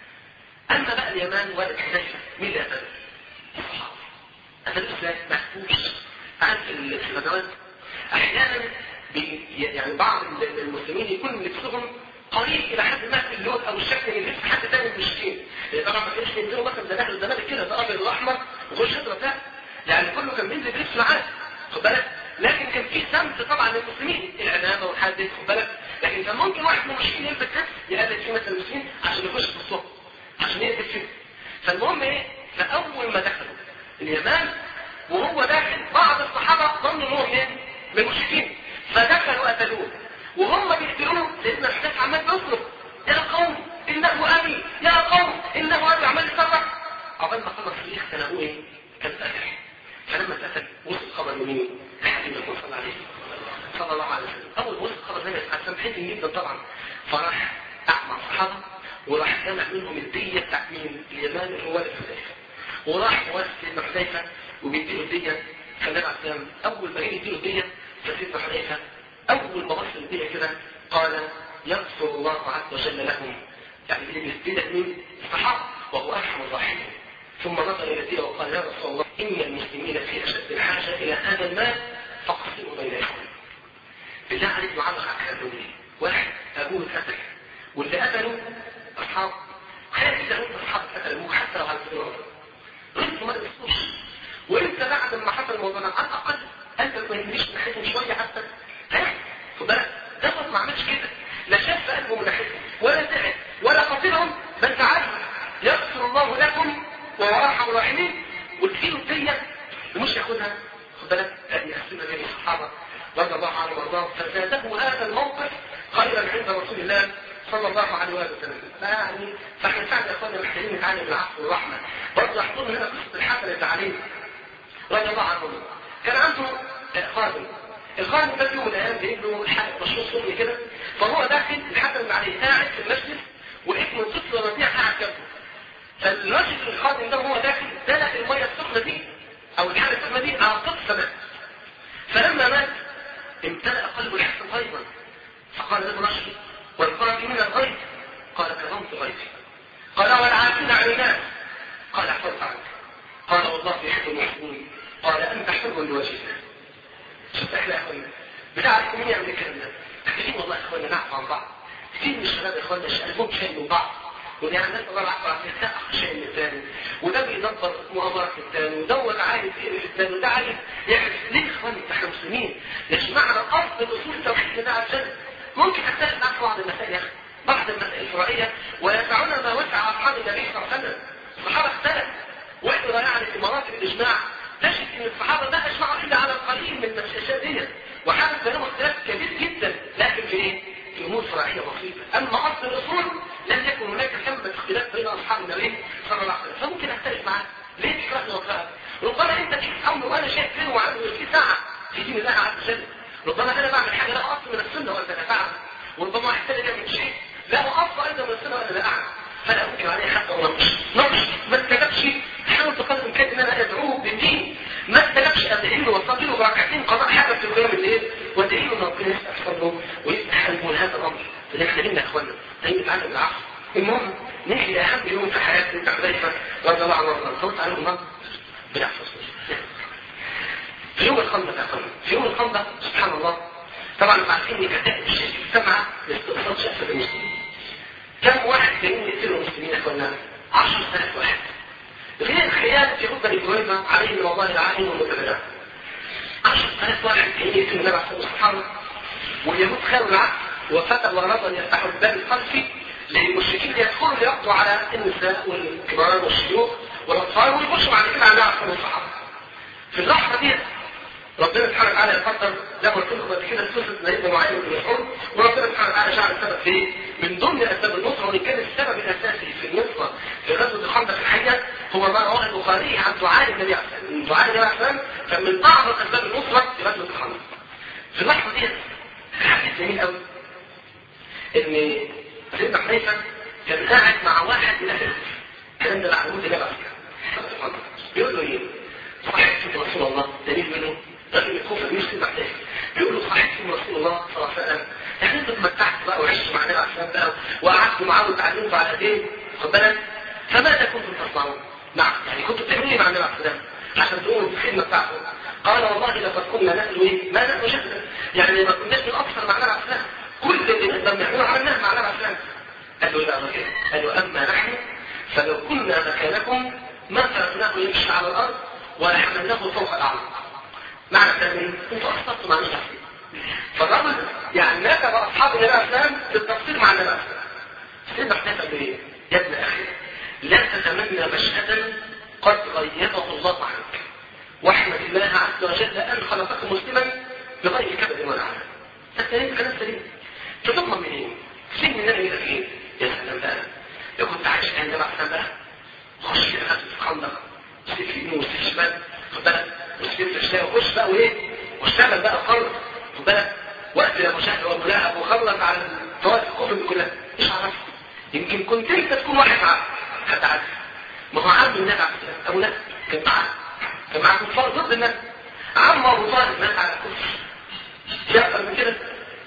اما بقى اليمان والد حذيفه مين اللي قتله؟ الصحابه قتلوا ازاي؟ محفوظ عارف الغزوات احيانا بي يعني بعض المسلمين يكون لبسهم قريب الى حد ما في اللون او الشكل اللي لبس حد ثاني من المشركين طبعا ما كانش ينزلوا مثلا زي داخل الزمالك كده ده ابيض واحمر وخش ازرق لا يعني كله كان بينزل بلبس معاه خد بالك لكن كان في سمت طبعا للمسلمين العمامه والحدث خد بالك لكن كان ممكن واحد من المشركين يلبس لبس يقلد فيه مثلا المسلمين عشان يخش في الصف عشان يقتل فيه فالمهم ايه فاول ما دخلوا اليمن وهو داخل بعض الصحابه ظنوا ان هو ايه من المشركين فدخلوا قتلوه وهم بيقتلوه سيدنا الحسين عمال بيصرخ يا قوم انه ابي يا قوم انه ابي عمال يصرخ عقبال ما خلص الريح كان ابوه ايه كان قتل فلما اتقتل وصل خبر لمين؟ لحبيب الله صلى الله عليه صلى الله عليه وسلم اول ما وصل خبر النبي صلى الله عليه وسلم حزن جدا طبعا فراح اعمى الصحابه وراح جمع منهم الديه بتاعت مين؟ اليمان اللي هو والد حذيفه وراح مواسي سيدنا حذيفه وبيديله الديه فالنبي عليه السلام اول ما جه يديله الديه فسيدنا حذيفه اول ما بص الديه كده قال يغفر الله عز وجل لهم يعني الديه مين؟ الصحابه وهو ارحم الراحمين ثم نظر الى الديه وقال يا رسول الله ان المسلمين في اشد الحاجه الى هذا المال فاقسموا بين اخوانكم بالله عليك معلق على كلام دول واحد ابوه اتقتل واللي قتلوا اصحاب خير كده هم اصحاب قتلوه حتى لو على الصراط انتوا ما تقصوش وانت بعد ما حصل الموضوع ده على الاقل انت ما يهمنيش ناحيتهم شويه حتى ها خد بالك ده ما عملش كده لا شاف قلبه من ناحيتهم ولا تعب ولا قتلهم بل تعالوا يغفر الله لكم وهو ارحم الراحمين وتجيله الديه ومش ياخدها خد بالك يقسمها بين الصحابه رضي الله عنهم وارضاهم فزاده هذا الموقف خيرا عند رسول الله صلى الله عليه وآله وسلم يعني فاحنا فعلا يا اخوانا محتاجين نتعلم العفو والرحمه برضه احضرنا هنا قصه الحسن بن علي رضي الله عنه كان عنده خادم الخادم ده في يوم من الايام جايب له حاجه مشروع سوري كده فهو داخل الحسن بن علي قاعد في المسجد ولقيت من طفل رضيع قاعد جنبه فالراجل الخادم ده وهو داخل دلق الميه السخنه دي او الحاله السخنه دي على الطفل فمات فلما مات امتلأ قلب الحسن غيظا فقال له الرجل والقائل من الغيظ قال كظمت غيظي قال والعافين عن الناس قال احفظت عنك قال والله يحب المحسنين قال انت حر لوجه الله شفت احنا يا اخوانا بتعرف مين يعمل الكلام ده محتاجين والله يا اخوانا نعفو عن بعض كتير من الشباب يا اخوانا قلبهم شايل من بعض ويعني الناس الله العفو عن ده اخ شايل من الثاني وده بيدبر مؤامرة في الثاني ودور عايز يقرف في الثاني وده عايز يعرف ليه يا اخوانا احنا مسلمين يا جماعه اصل الاصول التوحيد ده عشان ممكن اختلف معاك في بعض المسائل يا اخي بعض الإسرائيلية ويسعنا ما وسع أصحاب النبي صلى الله عليه وسلم الصحابة اختلف واحنا يعني في مراتب الإجماع تجد أن الصحابة ما أجمعوا إلا على القليل من الأشياء دي وحدث بينهم اختلاف كبير جدا لكن في إيه؟ في أمور فرعية بسيطة أما أصل الأصول لم يكن هناك ثمة اختلاف بين أصحاب النبي صلى الله عليه وسلم فممكن أختلف معاه ليه تكرهني وأكرهك؟ ربما أنت تشوف أمر وأنا شايف فين وعنده في ساعة في دين الله عز وجل ربما أنا بعمل حاجة لا أصل من السنة وأنت لا تعلم وربما أحتاج من شيء لا أصل أيضا من السنة وأنا لا أعلم فلا أنكر عليه حتى ونقش نقش ما استجابش حاول بقدر الإمكان إن أنا أدعوه بالدين ما استجابش أدعي له وأصلي له بركعتين قضاء حاجة في القيام الليل وأدعي له إن ربنا يفتح صدره ويفتح قلبه لهذا الأمر اللي احنا لنا يا إخوانا هي نتعلم العصر المهم نحكي أهم يوم في حياتي بتاع حذيفة رضي الله عنه وارضاه صوت عليهم النار بنحفظ في يوم الخندق يا اخوانا في يوم الخندق سبحان الله طبعا انتوا عارفين ان كتاب الشيخ سمع لاستقصاد شأفة المسلمين كم واحد كانوا يقتلوا المسلمين يا اخوانا 10000 واحد غير خيانة في خطبة إبراهيم عليه من الله العالم والمتبدع 10000 واحد كانوا يقتلوا النبي عليه الصلاة واليهود خانوا العقل وفتحوا ورضوا أن يفتحوا الباب الخلفي للمشركين يدخلوا ليقضوا على النساء والكبار والشيوخ والأطفال ويخشوا بعد كده على النبي عليه الصحابة في اللحظة دي ربنا سبحانه وتعالى يقدر زي ما قلت لكم قبل كده قصه سيدنا معين بن مسعود وربنا سبحانه وتعالى جعل السبب في من ضمن اسباب النصره وان كان السبب الاساسي في النصره في غزوه الخندق الحقيقه هو ما رواه البخاري عن دعاء النبي عليه الصلاه والسلام دعاء النبي عليه الصلاه والسلام كان من اعظم اسباب النصره في غزوه الخندق في اللحظه دي حديث جميل قوي ان سيدنا حنيفه كان قاعد مع واحد من اهل الكلام ده معلومات النبي عليه الصلاه والسلام بيقول له ايه؟ صحيح يا رسول الله دليل منه رجل الكوفة بيسلم بعدها بيقول له صحيح يا رسول الله صلى الله عليه وسلم يعني انت اتمتعت بقى وعشت مع النبي عليه الصلاه والسلام بقى وقعدت معاه وتعلمت على ايديه خد بالك فماذا كنتم تصنعون؟ نعم يعني كنتوا بتعملوا ايه مع النبي عليه الصلاه والسلام عشان تقوموا بالخدمه بتاعته قال والله لقد كنا نأكل ايه؟ ما نأكل جهدا يعني ما كناش بنقصر مع النبي عليه الصلاه والسلام كل اللي نقدر نعمله عملناه مع النبي عليه الصلاه والسلام قال له ايه بقى الراجل؟ قال له اما نحن فلو كنا مكانكم ما تركناه يمشي على الارض ولا حملناه فوق الاعناق معنى كلامين انتوا اخطأتوا مع النبي فالرجل يعني ناسب اصحاب النبي عليه السلام في التفصيل مع النبي عليه السلام سيدنا حنيفه قال ايه؟ يا ابن اخي لا تتمنى مشهدا قد غيبه الله عنك واحمد الله عز وجل ان خلقك مسلما بغير كبد ولا عمل ده كلام كلام سليم تضمن منين؟ سن النبي يقول لك ايه؟ يا سلام بقى لو كنت عايش عند النبي عليه السلام بقى خش في غزوه الخندق سيب في يمين وسيب شمال خد بالك وسيب في شمال وخش بقى وايه؟ واشتغل بقى خلص خد بالك وقت ابو جهل وابو لهب وخلص على الفوائد الكفر دي كلها ايش عرفت؟ يمكن كنت انت تكون واحد معاه حتى عارف ما هو عم النبي عليه السلام ابو لهب كان معاه كان معاه كفار ضد النبي عم ابو طالب مات على الكفر في اكثر من كده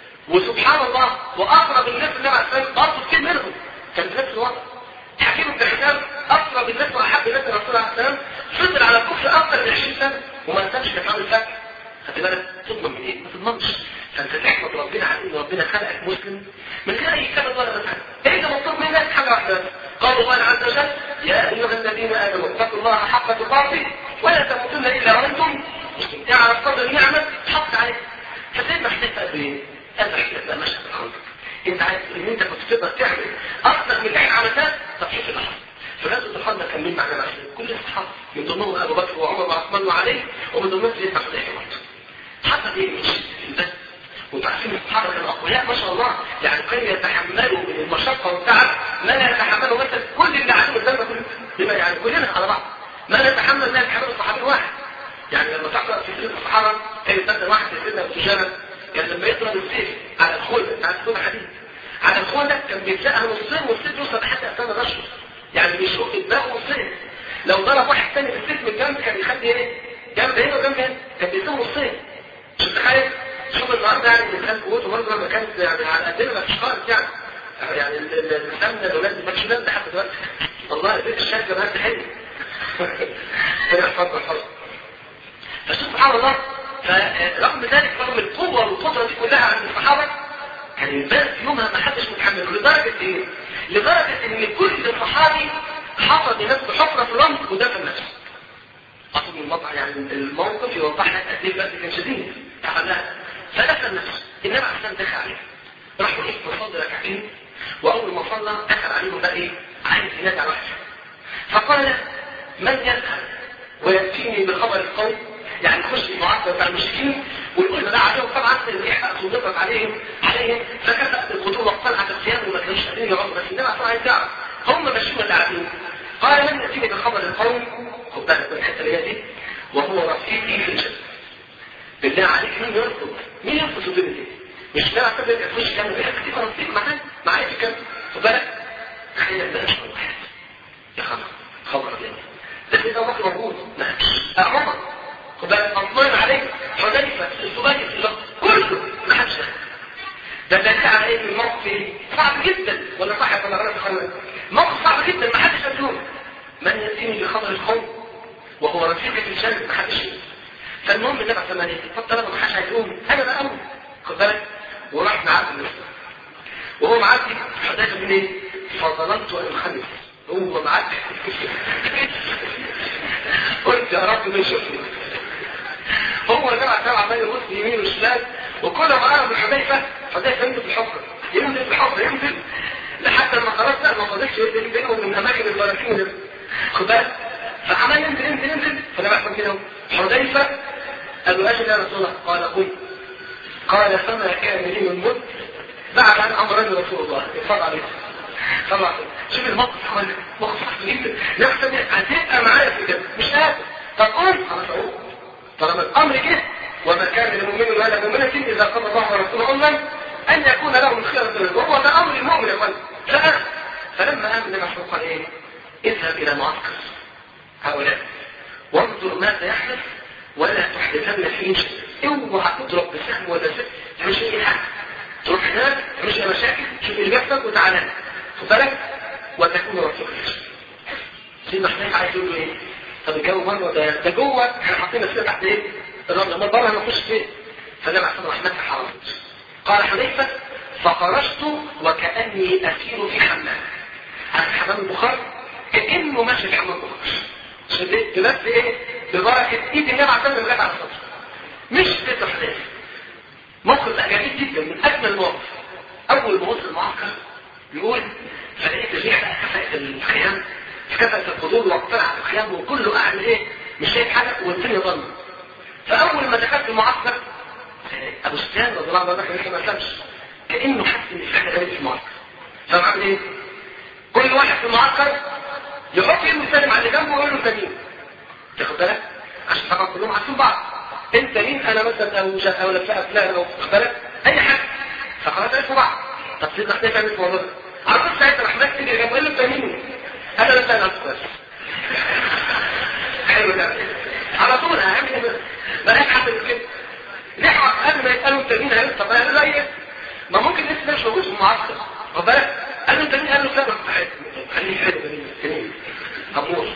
وسبحان الله واقرب الناس للنبي عليه السلام برضه كتير منهم كان في نفس الوقت حكيم بن حسام اقرب الناس واحب الناس للرسول عليه السلام فضل على الكفر اكثر من 20 سنه وما نسبش كان عامل فتح خدت بالك تضمن من ايه؟ ما تضمنش فانت تحمد ربنا على ان ربنا خلقك مسلم من غير اي كلمه ولا مسحه انت مطلوب منك حاجه واحده بس قال الله عز وجل يا ايها الذين امنوا اتقوا الله حق تقاته ولا تموتن الا وانتم مسلمون اعرف قدر النعمه حط عليك فسيدنا حسيت قد ايه؟ قد حسيت بقى مشهد الخندق انت عارف ان انت كنت تقدر تعمل اكثر من اللي احنا عملناه طب شوف اللي حصل في غزوه الخندق كان مين معنا مثلا كل الصحابه من ضمنهم ابو بكر وعمر وعثمان وعلي ومن ضمنهم سيدنا حذيفه برضه حصل ايه مش البس وانتوا عارفين الصحابه كانوا اقوياء ما شاء الله يعني كانوا يتحملوا من المشقه والتعب ما لا يتحمله مثلا كل اللي قاعدين قدامنا كل بما يعني كلنا على بعض ما لا يتحمل ما يتحمله الصحابي واحد يعني لما تقرا في سيره الصحابه كان مثلا واحد زي سيدنا ابو سجانه كان لما يضرب السيف على الخلد بتاع الخلد حديد على الخلد كان بيتسقها نصين والسيف يوصل لحد اسنان الرشد يعني بيشق دماغه نصين لو ضرب واحد ثاني في السيف من الجنب كان يخلي ايه جنب هنا وجنب هنا كان بيسيبه نصين مش متخيل شوف النهارده يعني الانسان قوته برضه لما كانت يعني على قدنا ما فيش خالص يعني يعني السمنه الاولاد ما فيش لحد دلوقتي والله البيت الشركه بقت حلو ربنا يحفظنا الحظ فشوف سبحان الله فرغم ذلك رغم القوه والقدره دي كلها عند الصحابه كان البلد يومها ما حدش متحمله لدرجه ايه؟ لدرجه ان كل صحابي حفظ لنفسه حفره في الرمل ودفن نفسه اصل من المطعم يعني الموقف يوضح لك قد ايه البلد كان شديد تعبان فدفن نفسه النبي عليه السلام دخل عليه راح وقف مصادر ركعتين واول ما صلى دخل عليهم بقى ايه عايز ينادي على واحد فقال من يذهب وياتيني بخبر القوم يعني يخش في المعسكر بتاع المشركين ويقول له ده عليهم طبعا الريح سلطت عليهم عليهم فكفأت الخطوب واقتلعت الثياب وما كانوش قادرين يقعدوا بس النبي اصلا عايز يعرف هم ماشيين ولا قاعدين قال من ياتيني بخبر القوم خد بالك من الحته اللي هي دي وهو رفيقي في الجنه بالله عليك مين يرفض مين يرفض في الدنيا دي مش لا اعتبر انك تخش كام بيحكي تبقى رفيق معاه معايا في كام خد بالك تخيل ده مش واحد يا خبر خبر الله ده كده واحد موجود ما عمر خد بالك مطمئن عليك حذيفه الزبير كله ما حدش ده ده على ايه الموقف صعب جدا ولا صح ولا غلط خالص موقف صعب جدا ما حدش يفهمه من ياتيني بخبر القوم وهو رفيقي في الجنه ما حدش فالمهم النبي عليه الصلاه والسلام طالما ما حدش هيقوم انا بقى اقوم خد بالك وراح معدي النصر وهو معدي حذيفه من ايه؟ فظننت ان انخنس هو معدي قلت يا رب ما يشوفني هو النبي عليه الصلاه عمال يبص يمين وشمال وكل ما قرب من حذيفه حذيفه ينزل في الحفره ينزل في الحفره ينزل لحتى ما خلاص لا ما فضلش بينهم من اماكن البراكين خد بالك فعمال ينزل ينزل ينزل فانا بحكم كده حذيفه قال له اجل يا رسول الله قال قل قال فما كان لي من مد بعد ان امرني رسول الله اتفضل عليه طبعا شوف الموقف حوالي موقف صعب جدا نحسب هتبقى معايا في كده مش قادر طب قول خلاص اقول طالما الامر جه وما كان لمؤمن ولا مؤمنة اذا قضى الله ورسوله امرا ان يكون لهم الخيرة منه وهو ده امر المؤمن يا اخوان لا فلما قام النبي صلى قال ايه اذهب الى معسكر هؤلاء وانظر ماذا يحدث ولا تحدثن فيه شيء اوعى تضرب بسهم ولا شيء مش اي حاجه تروح هناك مش اي مشاكل شوف اللي بيحصل وتعالى خد بالك وتكون رسول سيدنا حسين عايز يقول له ايه طب الجو بره ده ده جوه احنا حاطين نفسنا تحت ايه الرمل امال بره هنخش فين فجمع سيدنا رحمته حرمت قال حذيفه فخرجت وكاني اسير في حمام عارف حمام البخار كانه ماشي في حمام البخار شديت بس ايه ببركه ايد النبي عليه الصلاه والسلام على السطح مش في حذيفه موقف جميل جدا من اجمل المواقف اول ما وصل المعسكر يقول فلقيت الريح بقى كفأت الخيام كفأت القدور واقتلعت الخيام وكله قاعد ايه مش شايف حاجه والدنيا ضلمه فاول ما دخلت المعسكر ابو سفيان رضي الله عنه لسه ما اسلمش كانه حس ان في حاجه غريبه في المعسكر فعمل ايه؟ كل واحد في المعسكر يحط ايده يسلم على اللي جنبه ويقول له انت مين؟ تاخد بالك؟ عشان طبعا كلهم عارفين بعض انت مين انا مثلا او شا او لفاء فلان او واخد بالك؟ اي حاجه فخلاص عرفوا بعض طب سيدنا حسين كان اسمه والله عرفت ساعتها راح ماسك اللي جنبه قال له انت مين؟ انا لا سأل بس حلو ده على طول اهم بلاش حد كده نحو قبل ما يسالوا انت مين هيقول طب قال له ايه ما ممكن لسه مش موجود في المعسكر واخد بالك قال له انت مين قال له فلان خليه حلو ده مين امور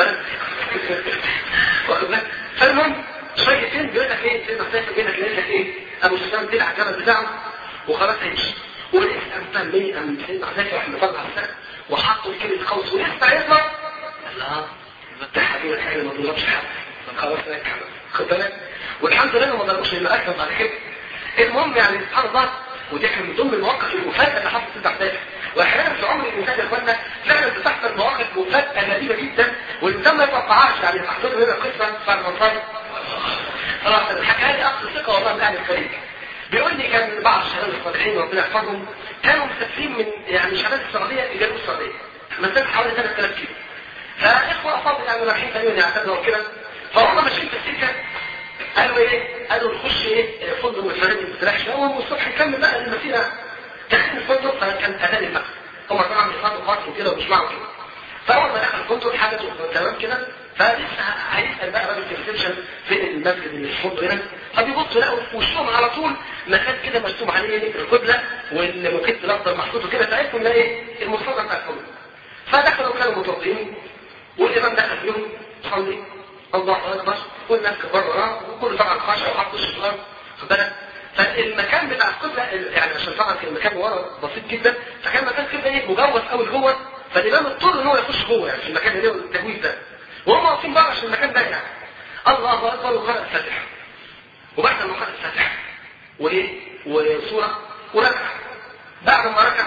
واخد بالك فالمهم شويتين بيقول لك ايه سيدنا حسين بيقول لك لك ايه ابو سفيان طلع الجبل بتاعه وخلاص هيمشي والاسلام تم ليه ام سيدنا حسين راح مطلع السقف وحطوا كلمه قوس ولسه هيطلع قال اه ده حبيبي الحاجه ما بيضربش حد خلاص ركب خد بالك والحمد لله ما ضربوش الا اكثر بعد كده المهم يعني سبحان الله ودي كان من ضمن المواقف المفاجاه اللي حصلت في احداث واحيانا في عمر الانسان يا اخوانا فعلا بتحصل مواقف مفاجاه غريبه جدا والانسان ما يتوقعهاش يعني تحصل لنا قصه بعد ما صار خلاص الحكايه دي اصل ثقه والله من اهل الخليج بيقول لي كان بعض الشباب الصالحين ربنا يحفظهم كانوا مسافرين من يعني شمال السعوديه لجنوب السعوديه مسافه حوالي 3000 كيلو فاخوه افاضل يعني رايحين تقريبا يعتذروا وكده فهم ماشيين في السكه قالوا ايه؟ قالوا نخش ايه؟ فندق من الفنادق ما تستريحش اول والصبح نكمل بقى المسيره داخل الفندق فكان اذان المغرب هم طبعا بيصلوا خاص وكده وبيسمعوا كده فاول ما دخل الفندق حاجته تمام كده فلسه هيسال بقى راجل في الريسبشن فين المسجد اللي في الفندق هنا فبيبصوا لقوا في وشهم على طول مكان كده مرسوم عليه القبله والمكت الاخضر محطوط كده تعرفوا ان ايه المصطلح بتاع الفندق فدخلوا كانوا متوضئين والامام دخل فيهم صلي الله اكبر والناس كبار وراه وكل طبعا خاشع وحط وشه في الارض خد بالك فالمكان بتاع القبله يعني عشان طبعا كان المكان ورا بسيط جدا فكان مكان كده ايه مجوز قوي جوه فالامام اضطر ان هو يخش جوه يعني في المكان اللي هو التجويز ده وهم واقفين بره عشان المكان ده يعني الله اكبر وقرأ الفاتحه وبعد ما قرأ الفاتحه وايه وصوره وركع بعد ما ركع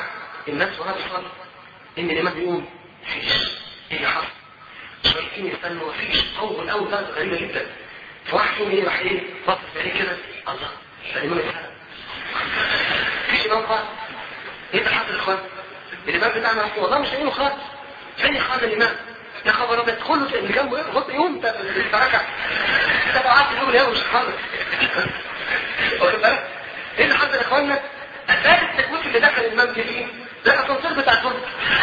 الناس وهذا بتصلي ان الامام بيقوم مفيش ايه اللي حصل شويتين يستنوا مفيش اول اول درجه غريبه جدا فواحد فيهم ايه راح ايه بص عليه كده الله ده الامام اتسرق مفيش امام خالص ايه اللي حصل يا اخوان الامام بتاعنا رحمه والله مش لاقيينه خالص فين يا اخوان الامام يا خبر ابيض كله اللي جنبه ايه خد يوم انت انت راجع انت قعدت تقول ايه مش خالص واخد بالك ايه اللي حصل يا اخوانا اساس التكويف اللي دخل الامام دي فيه ده الاسانسير بتاع الفندق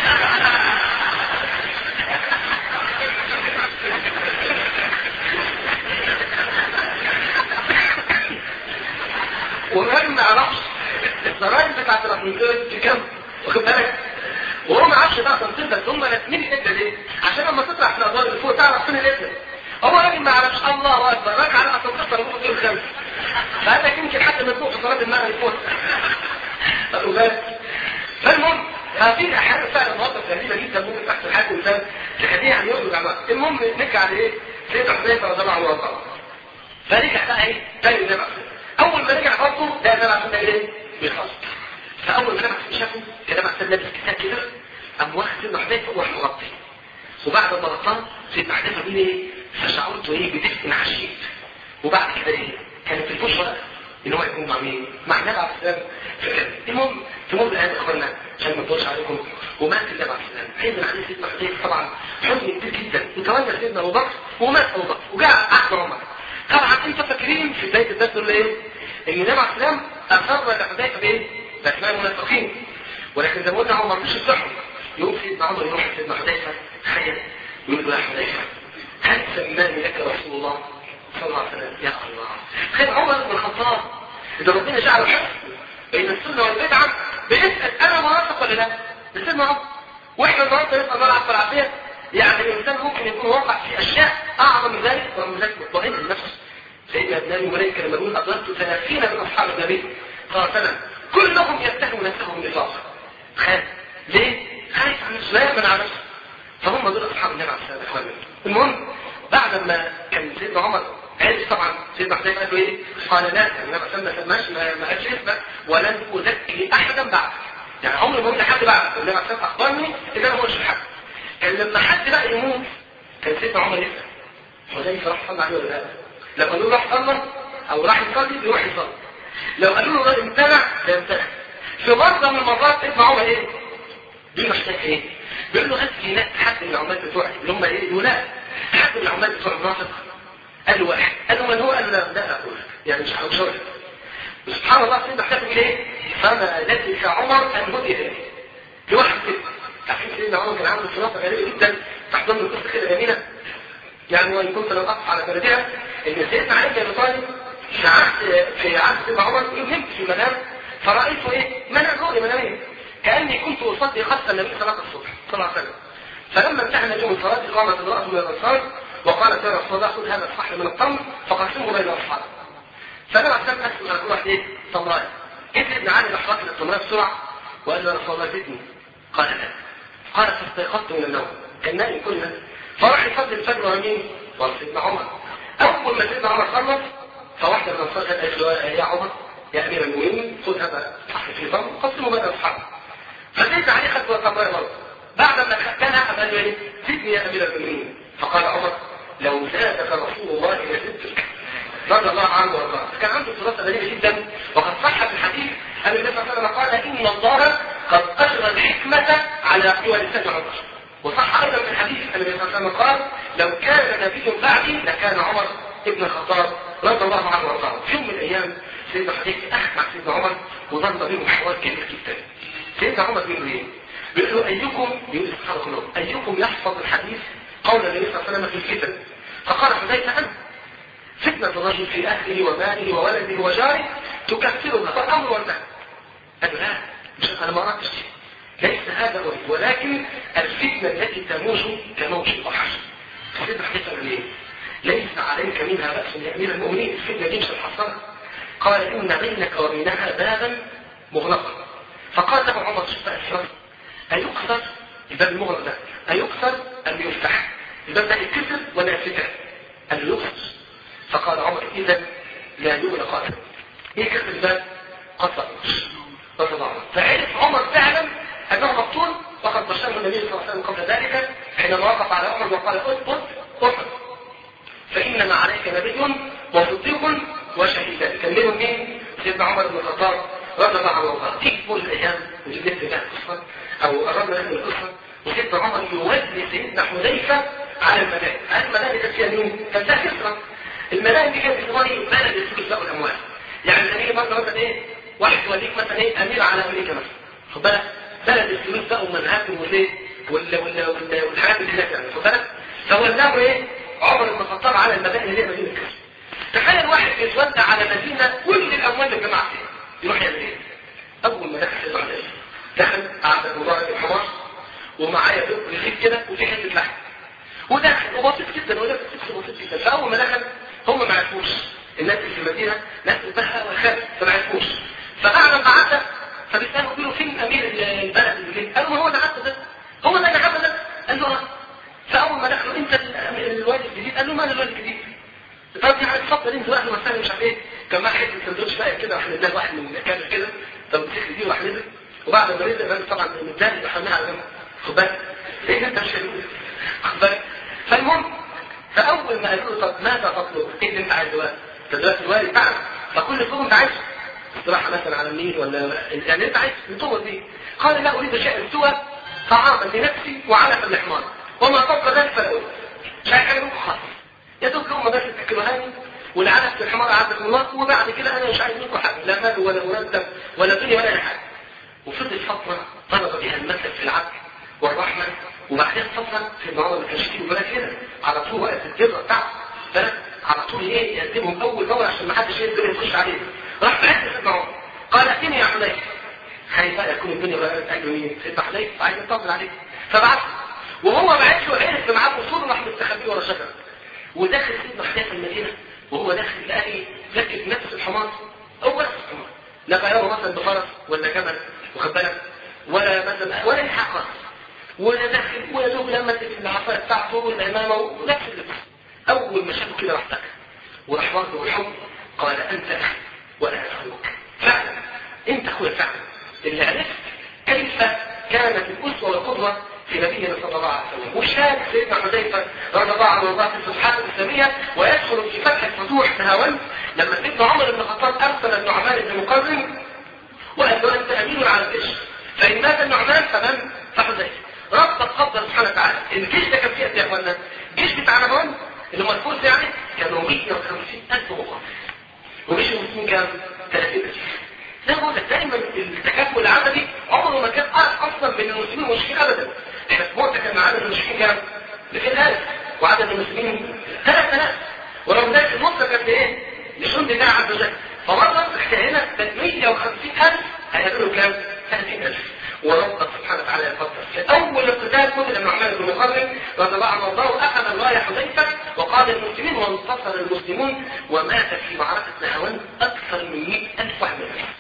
والراجل ما يعرفش الزراير بتاعت الاسانسير دي كام واخد بالك وهو ما عرفش بقى تنصيب بس هم لازمين الحته ليه؟ عشان لما تطلع في الادوار اللي فوق تعرف فين الاسم هو راجل ما يعرفش الله اكبر راجع على الاسانسير طلبوه في الخمس فهذا يمكن حتى من فوق في صلاه المغرب فوق خدوا بالك فالمهم هذه احيانا فعلا مواقف غريبه جدا ممكن تحصل حاجه انسان تخليه يعني يقول جماعه المهم نرجع لايه؟ سيدنا حذيفه رضي الله عنه وارضاه فرجع بقى ايه؟ تاني النبي اول ما رجع برضه ده النبي عشان ايه؟ بيخلص فاول ما النبي شافه كده مع سيدنا لابس كتاب كده قام واخد سيدنا حذيفه وراح مغطي وبعد ما غطاه سيدنا حذيفه بيقول ايه؟ فشعرت ايه بدفء عشيق وبعد كده ايه؟ كانت البشرى ان هو يكون مع مين؟ مع النبي عليه السلام المهم تمر الايام اخوانا عشان ما نطولش عليكم ومات النبي عليه السلام حزن عليه سيدنا حذيفه طبعا حزن كبير جدا وتولى سيدنا ابو بكر ومات ابو بكر وجاء عهد عمر طبعا انت فاكرين في بدايه الدرس تقول ايه؟ ان النبي عليه السلام اقر لحذيفه بايه؟ باسماء المنافقين ولكن زي ما قلنا هو ما رضيش يصحوا يقوم سيدنا عمر يروح لسيدنا حذيفه تخيل يقول له يا حذيفه هل سماني لك رسول الله صلى الله عليه وسلم يا الله خير عمر بن الخطاب إذا ربنا جعل حفظ بين السنة والبدعة بيسأل أنا منافق ولا لا؟ بسيدنا عمر وإحنا النهارده نسأل الله العفو والعافية يعني الإنسان ممكن يكون واقع في أشياء أعظم من ذلك ورغم ذلك مطمئن النفس سيدنا ابن أبي مليكة لما يقول أضللت ثلاثين من أصحاب النبي صلى الله عليه وسلم كلهم يتهم نفسهم بالنفاق خايف ليه؟ خايف عن نفسه لا يأمن على نفسه فهم دول أصحاب النبي عليه الصلاة والسلام المهم بعد ما كان سيدنا عمر عرف طبعا سيدنا حسين قال له ايه؟ قال لا النبي صلى الله عليه وسلم ما قالش اسمك ولن اذكي احدا بعدك يعني عمري ما قلت لحد بعدك النبي صلى الله عليه وسلم اخبرني ان انا ما قلتش لحد كان لما حد بقى يموت كان سيدنا عمر يسال حذيفه راح صلى عليه ولا لا؟ لو قالوا له راح صلى او راح يصلي يروح يصلي لو قالوا له امتنع لا يمتنع في مره من المرات سيدنا عمر ايه؟ بيقول له حسين ايه؟ بيقول له هل في ناس حد من العمال بتوعي اللي هم ايه؟ يقول لا حد من العمال بتوع المنافق قال له واحد قال له من هو قال له لا لا اقول يعني مش هقول سبحان الله سيدنا حسين بيقول ايه؟ فما لبث عمر ان هدي اليه لواحد كده عارفين سيدنا عمر كان عنده صلاه غريبه جدا تحضر له قصه كده جميله يعني وان كنت لو اقف على بلدها ان سيدنا علي بن ابي طالب في عهد في عهد سيدنا عمر نمت في المنام فرايت ايه؟ منام رؤيا مناميه كاني كنت اصلي خلف النبي صلاه الصبح صلى الله عليه وسلم فلما انتهى النبي من صلاه قامت امراه من الانصار وقالت يا رسول الله خذ هذا الصحن من التمر فقسمه بين اصحابه فلما احسن اقسم على كل واحد ايه؟ تمرايه جيت ابن علي راح واكل التمرايه بسرعه وقال له يا رسول الله زدني قال لا قال فاستيقظت من النوم كان نائم كلنا فراح يصلي الفجر ورا مين؟ ورا سيدنا عمر اول ما سيدنا عمر خلص فواحده من الانصار قالت له يا عمر يا امير المؤمنين خذ هذا الصحن في تمر قسمه بين اصحابه فسيدنا علي خد التمرايه برضه بعد ما كان قال له ايه؟ زدني يا امير المؤمنين فقال عمر لو زادك رسول الله لزدتك رضي الله عنه وارضاه كان عنده دراسه غريبه جدا وقد صح في الحديث ان النبي صلى الله عليه وسلم قال ان الله قد اجرى الحكمه على قوى لسان عمر وصح ايضا في الحديث ان النبي صلى الله عليه وسلم قال لو كان نبي بعدي لكان عمر ابن الخطاب رضي الله عنه وارضاه في يوم من الايام سيدنا حديث احد مع سيدنا عمر وضرب بينهم حوار كبير جدا سيدنا عمر بيقول له ايه؟ بيقول له ايكم بيقول الصحابه كلهم ايكم يحفظ الحديث قول النبي صلى الله عليه وسلم في الفتن فقال حذيفه انا فتنة الرجل في أهله وماله وولده وجاره تكفره فالأمر والنهي قال لا مش أنا ما أردتش ليس هذا أريد ولكن الفتنة التي تموج كموج البحر سيدنا حديث قال ليه ليس عليك منها بأس يا أمير المؤمنين الفتنة دي مش الحصانة قال إن بينك وبينها بابا مغلقا فقال له عمر شوف بقى الشرط أيكسر الباب المغلق ده أيكسر أم يفتح الباب ده يتكسر ولا يفتح قال له يكسر فقال عمر إذا لا يغلق أبدا ايه كسر الباب قصر رضي الله عنه فعرف عمر فعلا انه مقتول وقد بشره النبي صلى الله عليه وسلم قبل ذلك حينما وقف على احد وقال اثبت احد فانما عليك نبي وصديق وشهيدان كان منهم مين؟ سيدنا عمر بن الخطاب رضي الله عنه وارضاه تيجي تقول الايام نجيب لك بقى القصه او قربنا من القصه وسيدنا عمر يولي سيدنا حذيفه على المدائن، المدائن كانت فيها مين؟ كان فيها كسرى المدائن دي كانت اسمها بلد الفلوس بقى والاموال يعني زي مثلا مثلا ايه واحد يوليك مثلا ايه امير على امريكا مثلا خد بالك بلد الفلوس بقى ومنهاتهم والايه وال وال وال- والحاجات اللي هناك يعني خد بالك فولاه ايه عمر بن الخطاب على المدائن اللي هي مدينه كسرى تخيل واحد يتولى على مدينه كل الاموال اللي جمعت فيها يروح يعمل ايه؟ اول ما دخل سيدنا عليه دخل قعد المبارك الحمار ومعايا رغيف كده وفي حته لحم ودخل وبسيط جدا وده بسيط بسيط جدا فاول ما دخل هم ما عرفوش الناس اللي في المدينه ناس بها وخاف فما عرفوش فاعلن بعثه فبيسالوا بيقولوا فين امير البلد اللي قالوا ما هو ده عبد ده هو ده اللي عبد ده قال له آه. فاول ما دخلوا انت ال- الوالد الجديد قال له ما انا الوالد الجديد طب يعني اتفضل انت واحد وسهلا مش عارف ايه كان معاه حته سندوتش بقى كده راح نديها واحد من كامل كده طب مسك دي وراح نزل وبعد ما نزل الراجل طبعا متضايق راح رميها على جنب خد بالك ايه انت مش فاهم؟ خد بالك فالمهم فاول ما قالوا له طب ماذا تطلب؟ ايه اللي انت عايزه بقى؟ انت دلوقتي الوالد بتاعك فكل طلب انت عايزه استراحه مثلا على النيل ولا يعني انت عايز تطلب ايه؟ قال لا اريد شيئا سوى طعاما لنفسي وعلفا لحمار وما فوق ذلك فلا اريد مش عايز حاجه منكم خالص يا دوب لهم بس تاكلوهاني والعلف في الحمار عبد الله وبعد كده انا مش عايز منكم حاجه لا مال ولا مرتب ولا دنيا ولا اي حاجه وفضل فتره طلب بها المسلك في العدل والرحمه وبعدين فتره في المعامله ما كانش فيه ولا كده على طول وقت الجره بتاعته فاهم؟ على طول ايه يقدمهم اول باول عشان ما حدش يقدر يخش عليه راح بعت سيدنا عمر قال اتني يا حذيفه خايف بقى يكون الدنيا غيرت اجل مين سيدنا حذيفه عايز يطمن عليه فبعت وهو بعت له عرف معاه وصول راح مستخبيه ورا شجره وداخل سيدنا حذيفه المدينه وهو داخل لقى ايه ركب نفس الحمار او نفس الحمار لا غيره مثلا بفرس ولا جمل واخد بالك ولا مثلا ولا الحق خالص ولا داخل ولا دوب لما تجي العصايه بتاعته والامامه ونفس اللبس اول ما شافه كده راح تكل وراح واخده بالحب قال انت اخي وانا اخوك فعلا انت اخويا فعلا اللي عرفت كيف كانت الاسوه والقدوه في نبينا صلى الله عليه وسلم وشاهد سيدنا حذيفه رضي الله عنه وارضاه في الفتوحات الاسلاميه ويدخل في فتح الفتوح تهاون لما سيدنا عمر بن الخطاب ارسل النعمان بن مقرن وقال له انت امين على الجيش فان مات النعمان فمن فحذيفه ربط قدر سبحانه وتعالى الجيش ده كان فيه قد ايه يا اخوانا؟ الجيش بتاع نبوان اللي هو الفرس يعني كانوا 150000 مقاتل ومش المسلمين كام؟ 30000 زي ما بقول لك دايما التكافؤ العددي عمره ما كان اصلا بين المسلمين والمشركين ابدا احنا في موته كان عدد المشركين كام؟ 200000 وعدد المسلمين 3000 ورغم ذلك النصره كانت ايه؟ لجند الله عز وجل فمره احنا هنا 150000 هيقابلوا كام؟ 30000 وربك سبحانه وتعالى يفضل في اول اقتتال قتل النعمان بن مقرن رضي الله عنه وارضاه اخذ الرايه حذيفه وقاد المسلمين وانتصر المسلمون ومات في معركه نهاوند اكثر من 100000 واحد من الناس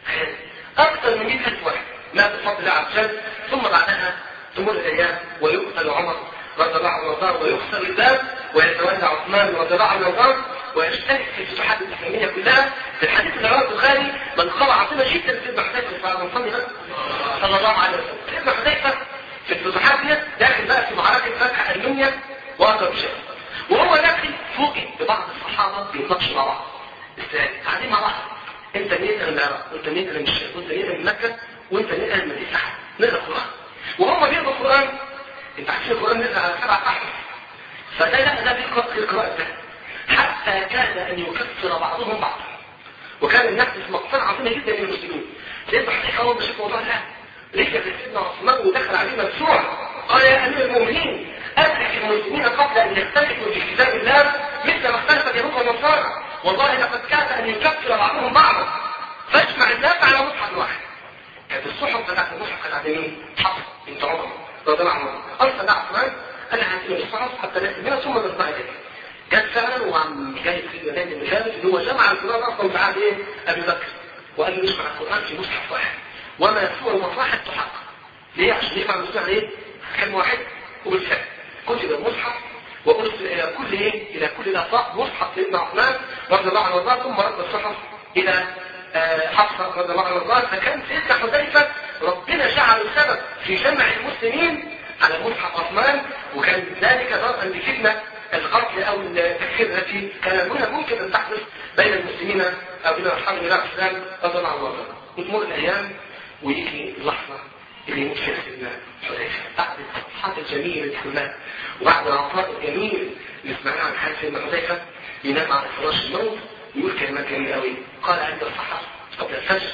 اكثر من 100000 واحد مات بفضل الله عز وجل ثم بعدها تمر الايام ويقتل عمر رضي الله عنه وارضاه ويخسر الباب ويتولى عثمان رضي الله عنه وارضاه ويشترك في الفتوحات الاسلاميه كلها في الحديث اللي رواه البخاري من خضع عظيمه جدا سيدنا حذيفه صلى الله عليه وسلم صلى الله عليه وسلم سيدنا حذيفه في الفتوحات ديت داخل بقى في معركه فتح المنيا واقرب شيء وهو داخل فوجئ ببعض الصحابه بيتناقشوا مع بعض ازاي؟ قاعدين مع بعض انت منين انا من العراق وانت منين انا من الشام وانت منين من مكه وانت منين انا من المدينه نقرا القران وهم بيقروا القران انت عارفين القران نزل على سبع احرف فده لا ده بيقرا في القراءه ده حتى كاد ان يكفر بعضهم بعضا وكان الناس في مقصد عظيمه جدا من المسلمين سيدنا حذيفه اول ما شاف الموضوع ده رجع سيدنا عثمان ودخل عليه مدفوع قال يا امير المؤمنين ادرك المسلمين قبل ان يختلفوا في كتاب الله مثل ما اختلف اليهود والنصارى والله لقد كاد ان يكفر بعضهم بعضا فاجمع الناس على مصحف واحد كانت الصحف بتاعت المصحف كانت عند مين؟ حفص بنت عمر رضي الله عنه ارسل ده عثمان قال لها هاتي الصحف حتى نأتي بها ثم نطبعها اليك جت فعلا وعم جاهد في المكان بن ثابت ان هو جمع القران اصلا بعد ايه؟ ابي بكر وقال له نجمع القران في مصحف واحد وما سوى المصاحف تحقق ليه؟ عشان يفهم المصحف ايه؟ كلمه واحد وبالفعل كتب المصحف وارسل الى كل ايه؟ الى كل الاطراف مصحف سيدنا عثمان رضي الله عنه وارضاه ثم رد الصحف الى حفصه رضي الله عنه وارضاه فكان سيدنا حذيفه ربنا جعله سبب في جمع المسلمين على مصحف عثمان وكان ذلك ضربا لفتنه القتل او التكفير التي كان هنا ممكن ان تحدث بين المسلمين او بين اصحاب النبي عليه السلام رضي الله عنهم وتمر الايام ويجي اللحظه اللي يموت فيها سيدنا حذيفه بعد الصفحات الجميله دي كلها وبعد العطاء الجميل اللي سمعناه عن حال سيدنا حذيفه ينام على فراش الموت ويقول كلمات جميله قوي قال عند الصحابه قبل الفجر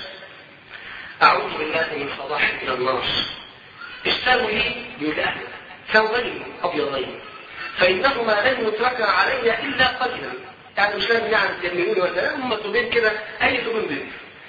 اعوذ بالله من صباح الى النار اشتروا لي يقول ثوبين ابيضين فانهما لن يتركا علي الا قليلا يعني مش لازم يعني تجملوني ولا هم ثوبين كده اي ثوبين بيض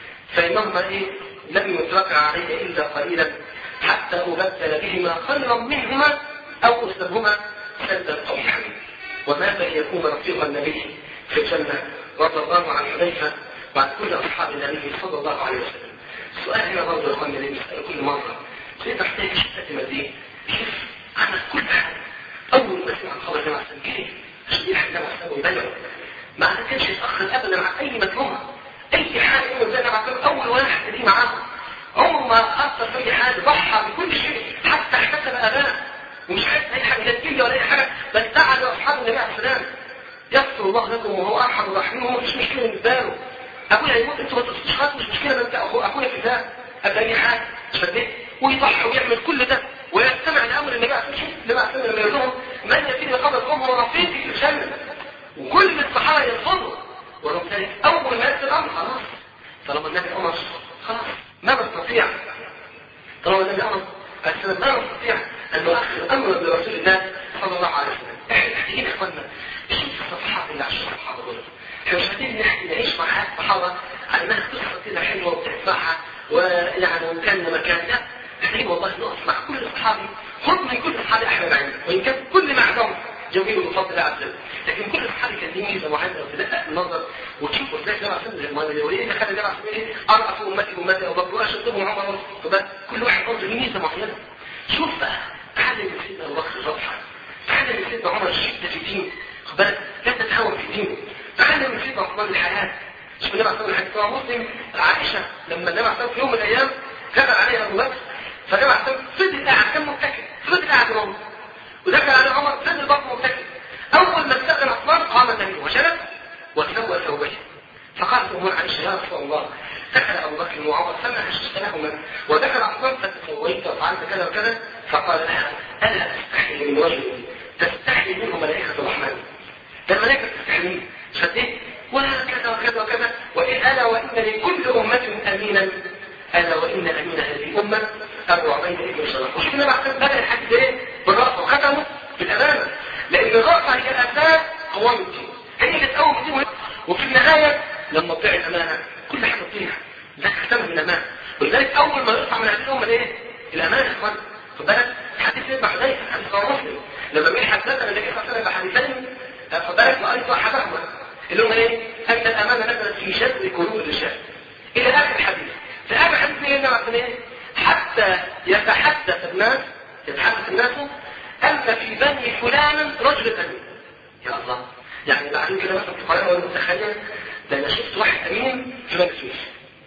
فانهما ايه لم يتركا علي الا قليلا حتى ابدل بهما خيرا منهما او اسلبهما سدا قبيحا ومات ليكون رفيق النبي في الجنه رضي الله عن حذيفه وعن كل اصحاب النبي صلى الله عليه وسلم السؤال هنا برضه يا اخوانا اللي بنساله كل مره سيدنا حذيفه شفت دي كيف عمل كل حاجه اول ما سمع خبر النبي عليه جري عشان يلحق النبي عليه ويبلغ ما كانش يتاخر ابدا عن اي مكروه اي حاجه يقول زي النبي اول واحد دي معاهم عمره ما اثر في اي حاجه ضحى بكل شيء حتى احتسب اباه ومش عايز اي حاجه نتيجه ولا اي حاجه بس دعا لاصحاب النبي عليه السلام يغفر الله لكم وهو ارحم الراحمين وما فيش مشكله بالنسبه له ابويا يموت انتوا ما تقصدوش خالص مش مشكله انت اخويا في ده قبل اي حاجه مش فاهم ويضحي ويعمل كل ده ويستمع لامر النبي عليه الصلاه والسلام النبي عليه الصلاه والسلام لما يقول لهم من ياتيني قبل الام ورفيقي في الجنه وكل الصحابه يرفضوا ورغم ذلك اول ما ياتي الامر خلاص طالما النبي امر خلاص ما بستطيع طالما النبي امر السلام ما نستطيع ان نؤخر الامر برسول الله صلى الله عليه وسلم احنا محتاجين اخواننا نشوف الصفحات اللي عاشوا الصحابه دول احنا مش محتاجين نحكي نعيش مع حياه الصحابه على انها قصه كده حلوه وبتسمعها ويعني وكان مكان لا محتاجين والله نقف مع كل صحابي خذ من كل صحابي احلى معين وان كان كل معهم جميل وفضل الله عز وجل لكن كل صحابي كان ليه ميزه معينه لو تدقق النظر وتشوف ازاي جمع سنه ما وليه اللي خلى جمع سنه ايه ارأف امتي امتي ابو بكر اشدهم عمر فبقى كل واحد برضه ليه ميزه معينه شوف بقى تعالى من سيدنا ابو بكر الرضحى تعالى من سيدنا عمر الشده في دينه خد بالك لا تتهاون في دينه تعالى من سيدنا عثمان الحياه شوف النبي عليه الصلاه والسلام مسلم عائشه لما النبي عليه في يوم من الايام كتب عليها ابو بكر فالنبي عليه الصلاه فضل قاعد كان متكئ فضل قاعد جنبه ودخل على عمر فضل برضه متكئ اول ما استاذن عثمان قام تميم وشرب وسوى ثوبيه فقالت ام عائشه يا رسول الله دخل ابو بكر وعمر فما حششت لهما ودخل عثمان فتسويت وفعلت كذا وكذا فقال لها الا استحي من رجل تستحي منه ملائكه الرحمن ده الملائكه تستحي منه فديه وكذا وكذا وكذا وإن ألا وإن لكل أمة أمينا ألا وإن أمين هذه الأمة أبو عبيدة ابن شرف وشوف النبي عليه بدأ الحديث إيه؟ بالرأس وختمه بالأمانة لأن الرأس هي أساس قوام الدين هي اللي تقوم الدين وفي النهاية لما تضيع الأمانة كل حاجة تضيع ده ختم بالأمانة ولذلك أول ما يقطع من هذه الأمة إيه؟ الأمانة يا إخوان خد بالك حديث ابن حذيفة حديث رواه مسلم لما بين حدثنا النبي صلى الله عليه وسلم بحديثين خد بالك وأيضا أحدهما اللي هم ايه؟ ان الامانه نزلت في شد قلوب الرجال الى اخر الحديث في اخر الحديث ايه مثلا ايه؟ حتى يتحدث الناس يتحدث الناس ان في بني فلان رجل امين يا الله يعني بعدين كده مثلا في القران وانا متخيل ده انا شفت واحد امين في بني سويس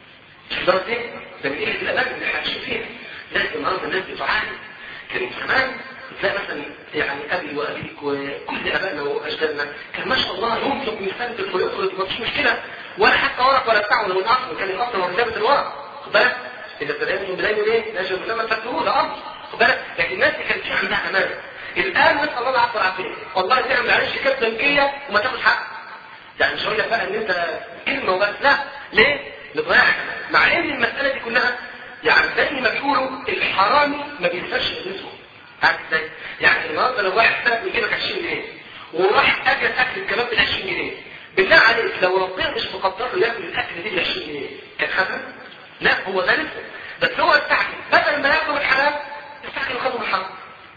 شوف ده ايه؟ ده من ايه الامانه اللي احنا عايشين فيها لازم النهارده الناس بتعاني كان زمان زي مثلا يعني ابي وابيك وكل ابائنا واجدادنا كان ما شاء الله ينفق ويستنتج ويخرج ما فيش مشكله ولا حتى ورق ولا بتاع ولا من اصل كان الاصل هو كتابه الورق خد بالك اذا ابتدأتم بدايه ايه؟ نجم مسمى تكتبوه ده امر خد بالك لكن الناس دي كانت في عندها امانه الان نسال الله العفو والعافيه والله تعمل معلش شيكات بنكيه وما تاخد حق يعني مش هقول لك بقى ان انت كلمه وبس لا ليه؟ لضياع مع ان المساله دي كلها يعني زي ما بيقولوا الحرامي ما بينساش رزقه عارف ازاي؟ يعني النهارده لو واحد سرق من جيبك 20 جنيه وراح اكل اكل الكباب ب 20 جنيه بالله عليك لو ربنا مش مقدر له ياكل الاكل دي ب 20 جنيه كان خدها؟ لا هو ده لسه بس هو استعجل بدل ما ياكل الحلال استعجل وخده من الحرام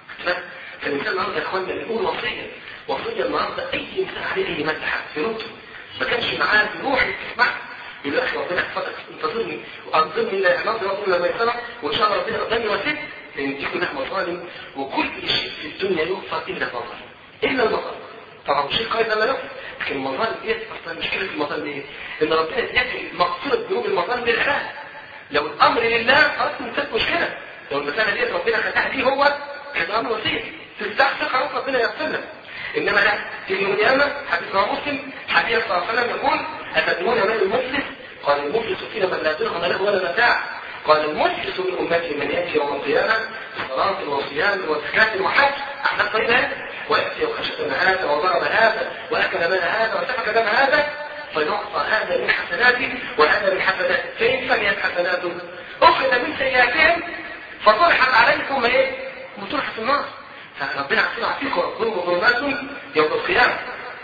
فالانسان النهارده يا اخوانا بيقول وصيه وصيه النهارده اي انسان عليه اي مدح يرد ما كانش معاه بيروح يسمع يقول لك ربنا يحفظك انتظرني وانظرني الى نظر ربنا لما يسمع وان شاء الله ربنا يقدرني وسيد لان دي كلها مظالم وكل شيء في الدنيا يغفر الا المظالم الا المظالم طبعا مش قائد لا يغفر لكن المظالم دي اصلا مشكله المظالم ايه؟ ان ربنا يجري مغفره ذنوب المظالم للعباد لو الامر لله خلاص انتهت مشكله لو المساله دي ربنا فتح ليه هو هيبقى امر بسيط تستحسن خلاص ربنا يغفر لك انما لا في يوم القيامه حديث رواه مسلم حديث صلى الله عليه وسلم يقول اتدرون من المفلس قال المفلس فينا من لا درهم له ولا متاع قال المفلس من امتي من ياتي يوم القيامه بصلاه وصيام وزكاه وحج احنا الطريق وياتي وخشبنا هذا وضرب هذا واكل مال هذا وسفك دم هذا فيعطى هذا من حسناته وهذا من حسناته فإن سميت حسناته أخذ من سيئاتهم فطرحت عليكم ايه؟ وطرحت النار فربنا عافينا عافيكم ربكم وظلمات يوم القيامة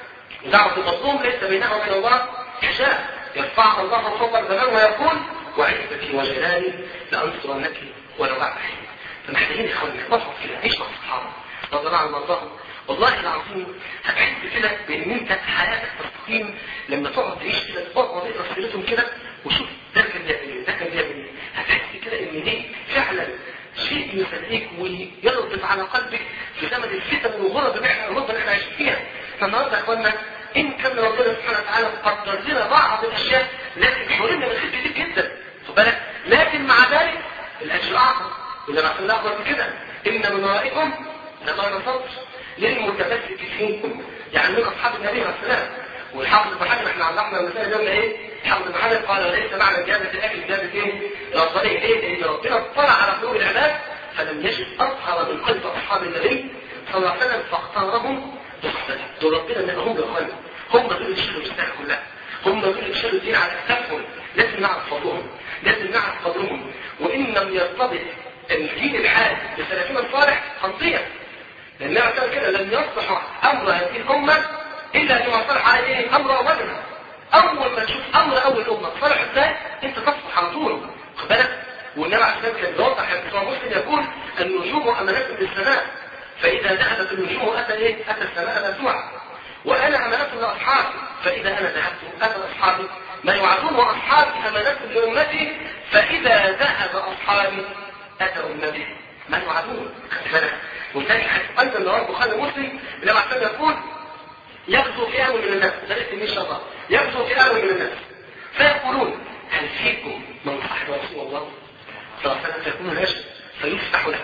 دعوة المظلوم ليس بينها وبين الله حجاب يرفعها الله فوق الزمان ويقول وعزتي وجلالي لأنصرنك ولو بعد حين فمحتاجين يا اخواننا نقعد كده نعيش مع الصحابة رضي الله عنهم وارضاهم والله العظيم هتحس كده بان انت حياتك تستقيم لما تقعد تعيش كده تقعد تقرا سيرتهم كده وشوف ده كان بيعمل ايه ده كان بيعمل ايه هتحس كده ان دي فعلا شيء يسليك ويربط على قلبك في زمن الفتن والغرب اللي احنا الغربه اللي احنا عايشين فيها فالنهارده يا اخوانا ان كان ربنا سبحانه وتعالى قدر لنا بعض الاشياء لكن حرمنا من خير كتير جدا خد بالك لكن مع ذلك الاجر اعظم ولا ما الله اكبر من كده ان من ورائكم لما نصرت للمتمسك فيكم يعني من اصحاب النبي عليه السلام والحافظ ابن حجر احنا علقنا المسائل ده ايه؟ الحافظ ابن حجر قال وليس معنى جابة الاكل جابة ايه؟ الصريح ليه؟ لان ربنا اطلع على قلوب العباد فلم يجد اطهر من قلب اصحاب النبي صلى الله عليه وسلم فاختارهم بصحبته دول ربنا منهم بالخير هم دول اللي شالوا الرساله كلها هم دول اللي شالوا الدين على اكتافهم لازم نعرف فضلهم لازم نعرف قدرهم وان لم يرتبط الدين الحال بسلفنا الصالح هنضيع لأنها كان كده لن يصلح أمر هذه الأمة إلا لما صلح عليه أمر أولها أول ما تشوف أمر أول أمة صلح ازاي أنت تصلح على طول خد بالك والنبي عليه الصلاة والسلام كان بيوضح حديث مسلم يقول النجوم أمانات للسماء فإذا ذهبت النجوم أتى إيه؟ أتى السماء مسوعة وأنا أمانات لأصحابي فإذا أنا ذهبت أتى أصحابي ما يوعدون وأصحابي أمانات لأمتي فإذا ذهب أصحابي أتى أمتي ما يوعدون خد بالك ولذلك ايضا رواه البخاري ومسلم لما احسن يقول يغزو فئام من الناس ده اسم ان شاء الله يغزو فئام من الناس فيقولون هل فيكم من صاحب رسول الله صلى الله عليه وسلم فيكون نجم فيفتح له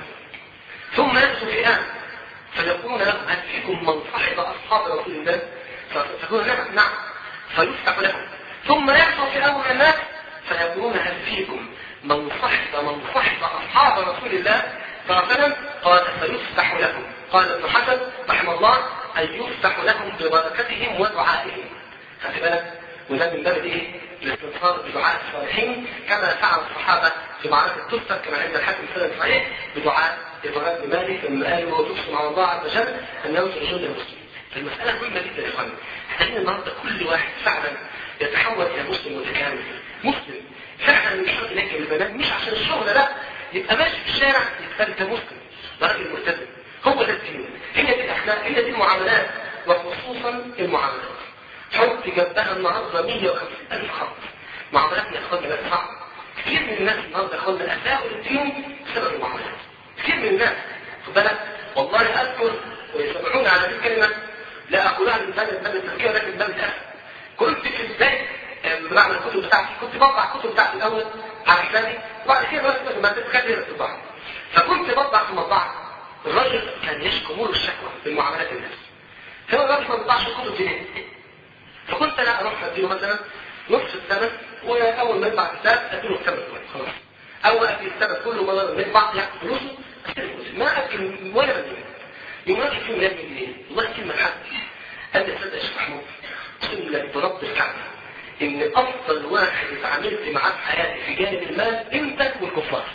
ثم يغزو فئام فيقولون له هل فيكم من صاحب اصحاب رسول الله فيقولون نعم نعم فيفتح له ثم يغزو فئام من الناس فيقولون هل فيكم من صاحب من صاحب اصحاب رسول الله صلى الله عليه وسلم قال فيفتح لهم قال ابن حسن رحمه الله أن يفتح لهم ببركتهم ودعائهم خلي بالك وده من باب ايه؟ الاستنصار بدعاء الصالحين كما فعل الصحابة في معركة تستر كما عند الحاكم سنة صحيح بدعاء إبراهيم بن مالك لما قال وتقسم على الله عز وجل أنه سيجود المسلمين فالمسألة مهمة جدا يا إخواني محتاجين النهارده كل واحد فعلا يتحول إلى مسلم متكامل مسلم فعلا يشتغل إليك البنات مش عشان الشغل لا يبقى ماشي في الشارع يبقى انت مسلم ده راجل ملتزم هو ده الدين هي دي الاخلاق هي دي المعاملات وخصوصا المعاملات حط جنبها النهارده 150 الف خط معاملاتنا يا اخوانا بقت صعبه كتير من الناس النهارده يا اخوانا اساءوا للدين بسبب المعاملات كتير من الناس خد بالك والله اذكر ويسمعون على هذه الكلمه لا اقولها من باب باب التفكير لكن من باب الاسف كنت في بدايه بعمل الكتب بتاعتي كنت بطبع الكتب بتاعتي الاول على حسابي وبعد كده بس ما تتكلم الطباعه فكنت بطبع في المطبعه الراجل كان يشكو مول الشكوى في معاملات الناس هو الراجل ما بيطبعش الكتب دي فكنت انا اروح اديله مثلا نصف الثمن واول ما يطبع كتاب اديله الثمن كله خلاص اول ادي الثمن كله مره يطبع ياخد فلوسه ما اكل ولا بديه يوم راجل فيهم يعمل ايه؟ والله كلمه حق قال لي تصدق يا شيخ محمود اقسم لك برب الكعبه ان افضل واحد اتعاملت معاه في حياتي في جانب المال انت والكفار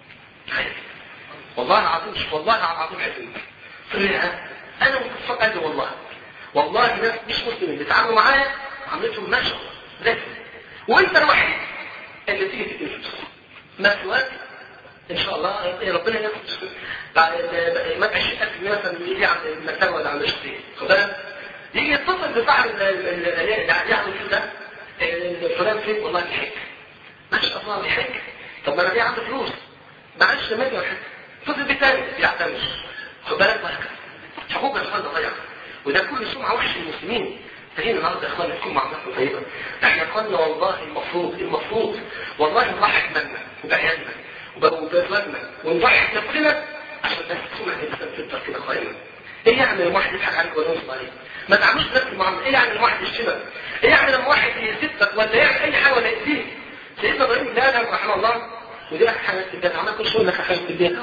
والله العظيم مش والله العظيم حزين فريها انا والكفار قال والله والله ناس مش مسلمين بيتعاملوا معايا عملتهم ما شاء الله لكن وانت الوحيد اللي تيجي تدي فلوس ما سواك ان شاء الله يا ربنا ياخد بعد ما 20000 جنيه مثلا يجي عند المكتبه ولا عند الشخصيه خد بالك يجي يتصل بصاحب اللي ياخد الفلوس ده فلان فين والله بيحج ما شاء الله بيحج طب ما انا دي عنده فلوس معلش لما يجي الحج اتصل بالتاني يعتمد خد بالك وهكذا حقوق الخلق ضيع وده كل سمعه وحش للمسلمين محتاجين النهارده يا اخوانا تكون معاملاتنا طيبه احنا يا اخوانا والله المفروض المفروض والله نضحي بمالنا وبعيالنا وبازواجنا ونضحي بنفسنا عشان الناس تكون الانسان تفضل كده قائما ايه يعني لما واحد يضحك عليك ولا ينصب عليك ما تعملوش نفس المعامله ايه يعني لما واحد يشتمك ايه يعني لما واحد يسبك ولا يعمل اي حاجه ولا يأذيك سيدنا ابراهيم لا لا رحمه الله ودي اخر حاجه في الجنه عمل كل شغل لك حاجه في الدنيا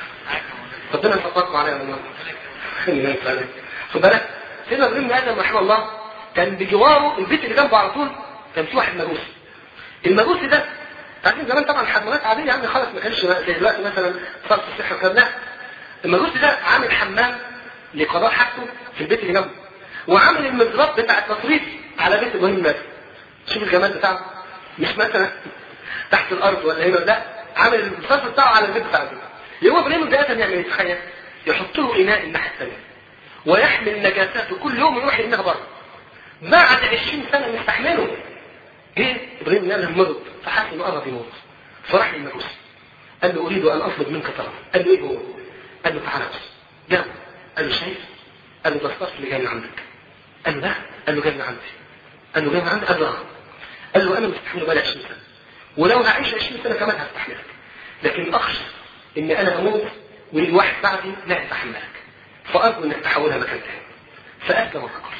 ربنا يفضلكم عليها والله خلينا نتكلم خد بالك سيدنا ابراهيم ادم رحمه الله كان بجواره البيت اللي جنبه على طول كان في واحد مجوسي المجوسي ده عارفين زمان طبعا حمامات عاديه يعني خلاص ما كانش زي دلوقتي مثلا صرف الصحه وكذا لا المجوسي ده عامل حمام لقضاء حاجته في البيت اللي جنبه وعامل المضراب بتاع التصريف على بيت ابراهيم المالك شوف الجمال بتاعه مش مثلا تحت الارض ولا هنا لا عامل الصرف بتاعه على البيت بتاعه يبقى ابراهيم بدايه يعمل ايه تخيل يحط له اناء الناحيه الثانيه ويحمل نجاساته كل يوم يروح يرميها بره بعد 20 سنه مستحمله جه ابراهيم قال له مرض فحس انه قرب يموت فراح للمجوس قال له اريد ان اطلب منك طلب قال له ايه هو؟ قال له تعالى بس جاوب قال له شايف؟ قال له ده الصرف اللي جاي من عندك قال له لا قال له جاي من عندي قال له جاي من عندي قال له اه قال له انا مستحمله بقالي 20 سنه ولو هعيش 20 سنه كمان هستحملك لكن اخشى ان انا اموت والواحد بعدي لا يستحملك فارجو انك تحولها مكان تاني فاسلم الرجل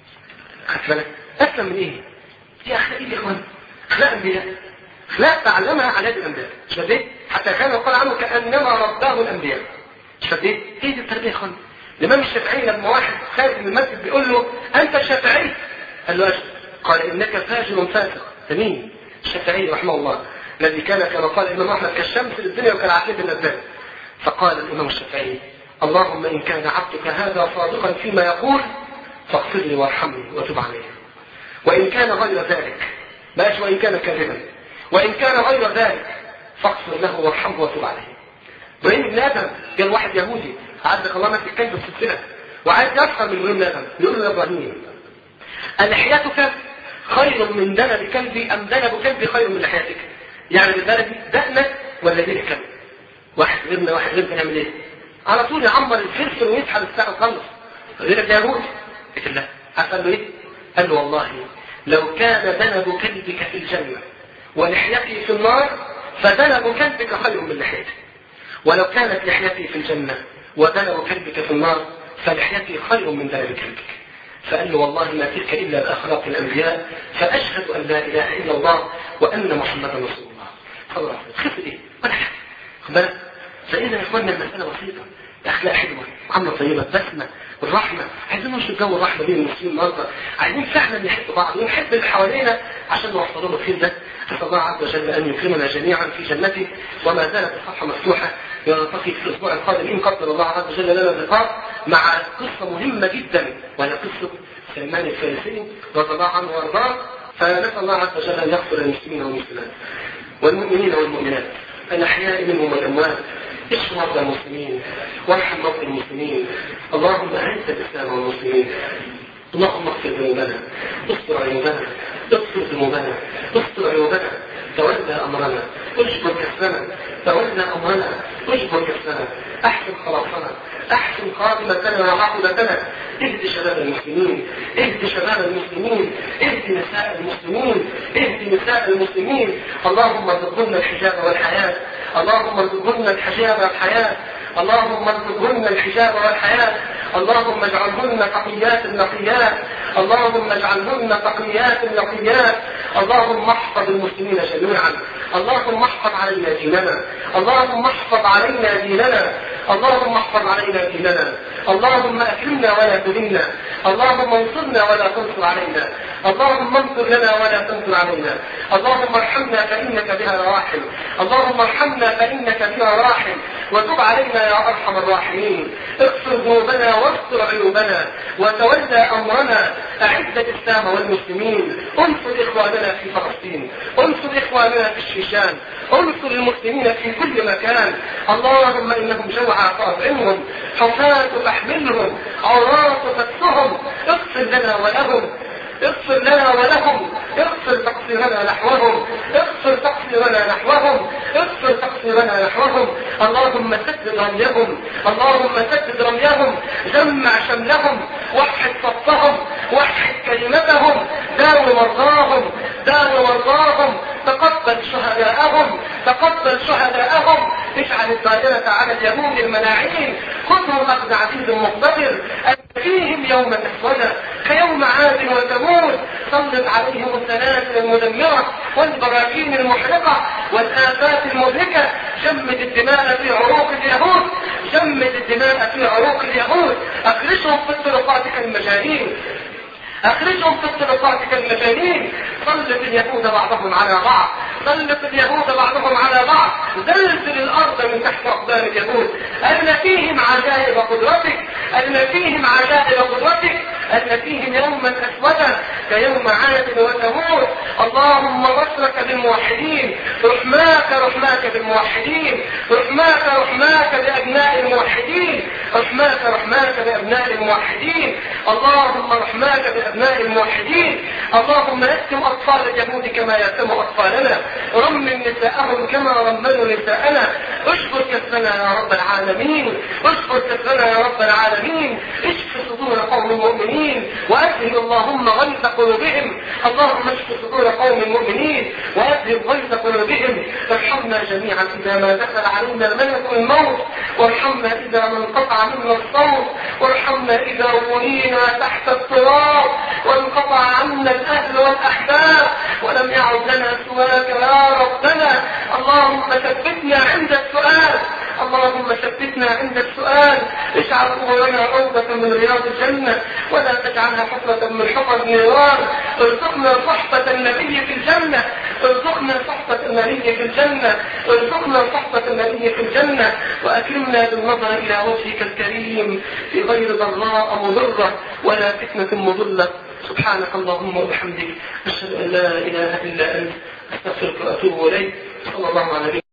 خدت بالك اسلم من ايه؟ دي اخلاق ايه يا اخوان؟ اخلاق انبياء اخلاق تعلمها على يد الانبياء مش فاهم ايه؟ حتى كان يقال عنه كانما رباه الانبياء مش فاهم ايه؟ ايه دي التربيه يا اخوان؟ الامام الشافعي لما واحد خارج من المسجد بيقول له انت شافعي قال له اجل قال انك فاجر فاسق مين؟ الشافعي رحمه الله الذي كان كما قال الامام احمد كالشمس للدنيا وكالعقيد اللذات فقال الامام الشافعي اللهم ان كان عبدك هذا صادقا فيما يقول فاغفر لي وارحمني وتب علي وان كان غير ذلك بلاش وان كان كاذبا وان كان غير ذلك فاغفر له وارحمه وتب عليه ابراهيم بن ادم كان واحد يهودي عزك الله ماسك كلب في السلسله وعايز يفهم من ابراهيم بن ادم يقول له يا ابراهيم لحيتك خير من دنب كلبي ام دنب كلبي خير من لحيتك يعني بالبلدي دقنك ولا دين الكلب واحد غيرنا واحد غيرنا يعمل ايه على طول يعمر الفلفل ويسحب الساعه ويخلص غيرك يا يهودي قلت له قال له ايه قال له والله لو كان دنب كلبك في الجنه ولحيتي في النار فدنب كلبك خير من لحيتي ولو كانت لحيتي في الجنه ودنب كلبك في النار فلحيتي خير من دنب كلبك فقال له والله ما تلك إلا بأخلاق الأنبياء فأشهد أن لا إله إلا الله وأن محمدا رسول الله خلاص خف إيه ولا حاجة خد بالك فإذا يا إخواننا المسألة بسيطة أخلاق حلوة معاملة طيبة بسمة الرحمة عايزين ننشر جو الرحمة بين المسلمين النهارده عايزين فعلا نحب بعض ونحب اللي حوالينا عشان نوصل لهم الخير ده نسأل الله عز وجل أن يكرمنا جميعا في جنته وما زالت الصفحة مفتوحة نلتقي في الأسبوع القادم إن قدر الله عز وجل لنا اللقاء مع قصة مهمة جدا وهي قصة سلمان الفارسي رضي الله عنه وارضاه فنسأل الله عز وجل أن يغفر للمسلمين والمسلمات والمؤمنين والمؤمنات الأحياء منهم والأموات اشف مرضى المسلمين وارحم موتى المسلمين اللهم أعز الإسلام والمسلمين اللهم اغفر ذنوبنا استر عيوبنا اغفر ذنوبنا استر عيوبنا تولى امرنا اجبر كسرنا تولى امرنا اجبر كسرنا احسن خلاصنا احسن خاتمتنا وعقبتنا اهد شباب المسلمين اهد شباب المسلمين اهد نساء المسلمين اهد نساء المسلمين اللهم ارزقهن الحجاب والحياه اللهم ارزقهن الحجاب والحياه اللهم ارزقهن الحجاب والحياه اللهم اجعلهن تقيات نقيات اللهم اجعلهن تقيات نقيات اللهم احفظ المسلمين جميعا اللهم احفظ علينا ديننا اللهم احفظ علينا ديننا اللهم احفظ علينا ديننا اللهم اكرمنا ولا تهنا اللهم انصرنا ولا تنصر علينا اللهم انصر لنا ولا تنصر علينا اللهم ارحمنا فانك بها راحم اللهم ارحمنا فانك بها راحم وتب علينا يا ارحم الراحمين اغفر ذنوبنا واستر عيوبنا وتولى امرنا اعز الاسلام والمسلمين انصر اخواننا في فلسطين انصر اخواننا في الشيشان انصر المسلمين في كل مكان اللهم انهم جوعى فاطعمهم حفاة فاحملهم عراة فاكسهم اغفر لنا ولهم اغفر لنا ولهم اغفر تقصيرنا نحوهم اغفر تقصيرنا نحوهم اغفر تقصيرنا نحوهم اللهم سدد رميهم اللهم سدد رميهم جمع شملهم وحد صفهم وحد كلمتهم اجعل الدائرة على اليهود الملاعين خذهم أخذ عزيز مقتدر فيهم يوما أسودا كيوم عاد وثمود سلط عليهم السلاسل المدمرة والبراكين المحرقة والآفات المهلكة جمد الدماء في عروق اليهود جمد الدماء في عروق اليهود أخرجهم في الطرقات كالمجانين اخرجهم في الطرقات كالمجانين سلط اليهود بعضهم على بعض سلط اليهود بعضهم على بعض زلزل الارض من تحت اقدام اليهود ان فيهم عجائب قدرتك ان فيهم عجائب قدرتك ان فيهم يوما اسودا كيوم عاد وثمود اللهم نصرك بالموحدين رحماك رحماك بالموحدين رحماك رحماك بابناء الموحدين رحماك رحماك بابناء الموحدين اللهم رحماك بابناء الموحدين اللهم يتم اطفال اليهود كما يتم اطفالنا رمم نساءهم كما رمموا نساءنا اشكر كفنا يا رب العالمين اشكر كفنا يا رب العالمين اشف صدور قوم المؤمنين واذهب اللهم غيظ قلوبهم اللهم اشف صدور قوم المؤمنين واذهب غيظ قلوبهم ارحمنا جميعا اذا ما دخل علينا ملك الموت وارحمنا اذا ما انقطع منا الصوت وارحمنا اذا ولينا تحت التراب وانقطع عنا الاهل والاحباب ولم يعد لنا سواك يا ربنا اللهم ثبتنا عند السؤال اللهم ثبتنا عند السؤال اجعل قبورنا روضة من رياض الجنة ولا تجعلها حفرة من حفر النيران ارزقنا صحبة النبي في الجنة ارزقنا صحبة النبي في الجنة ارزقنا صحبة النبي في الجنة واكرمنا بالنظر الى وجهك الكريم في غير ضراء مضرة ولا فتنة مضلة سبحانك اللهم وبحمدك اشهد ان لا اله الا انت استغفرك واتوب اليك صلى الله عليه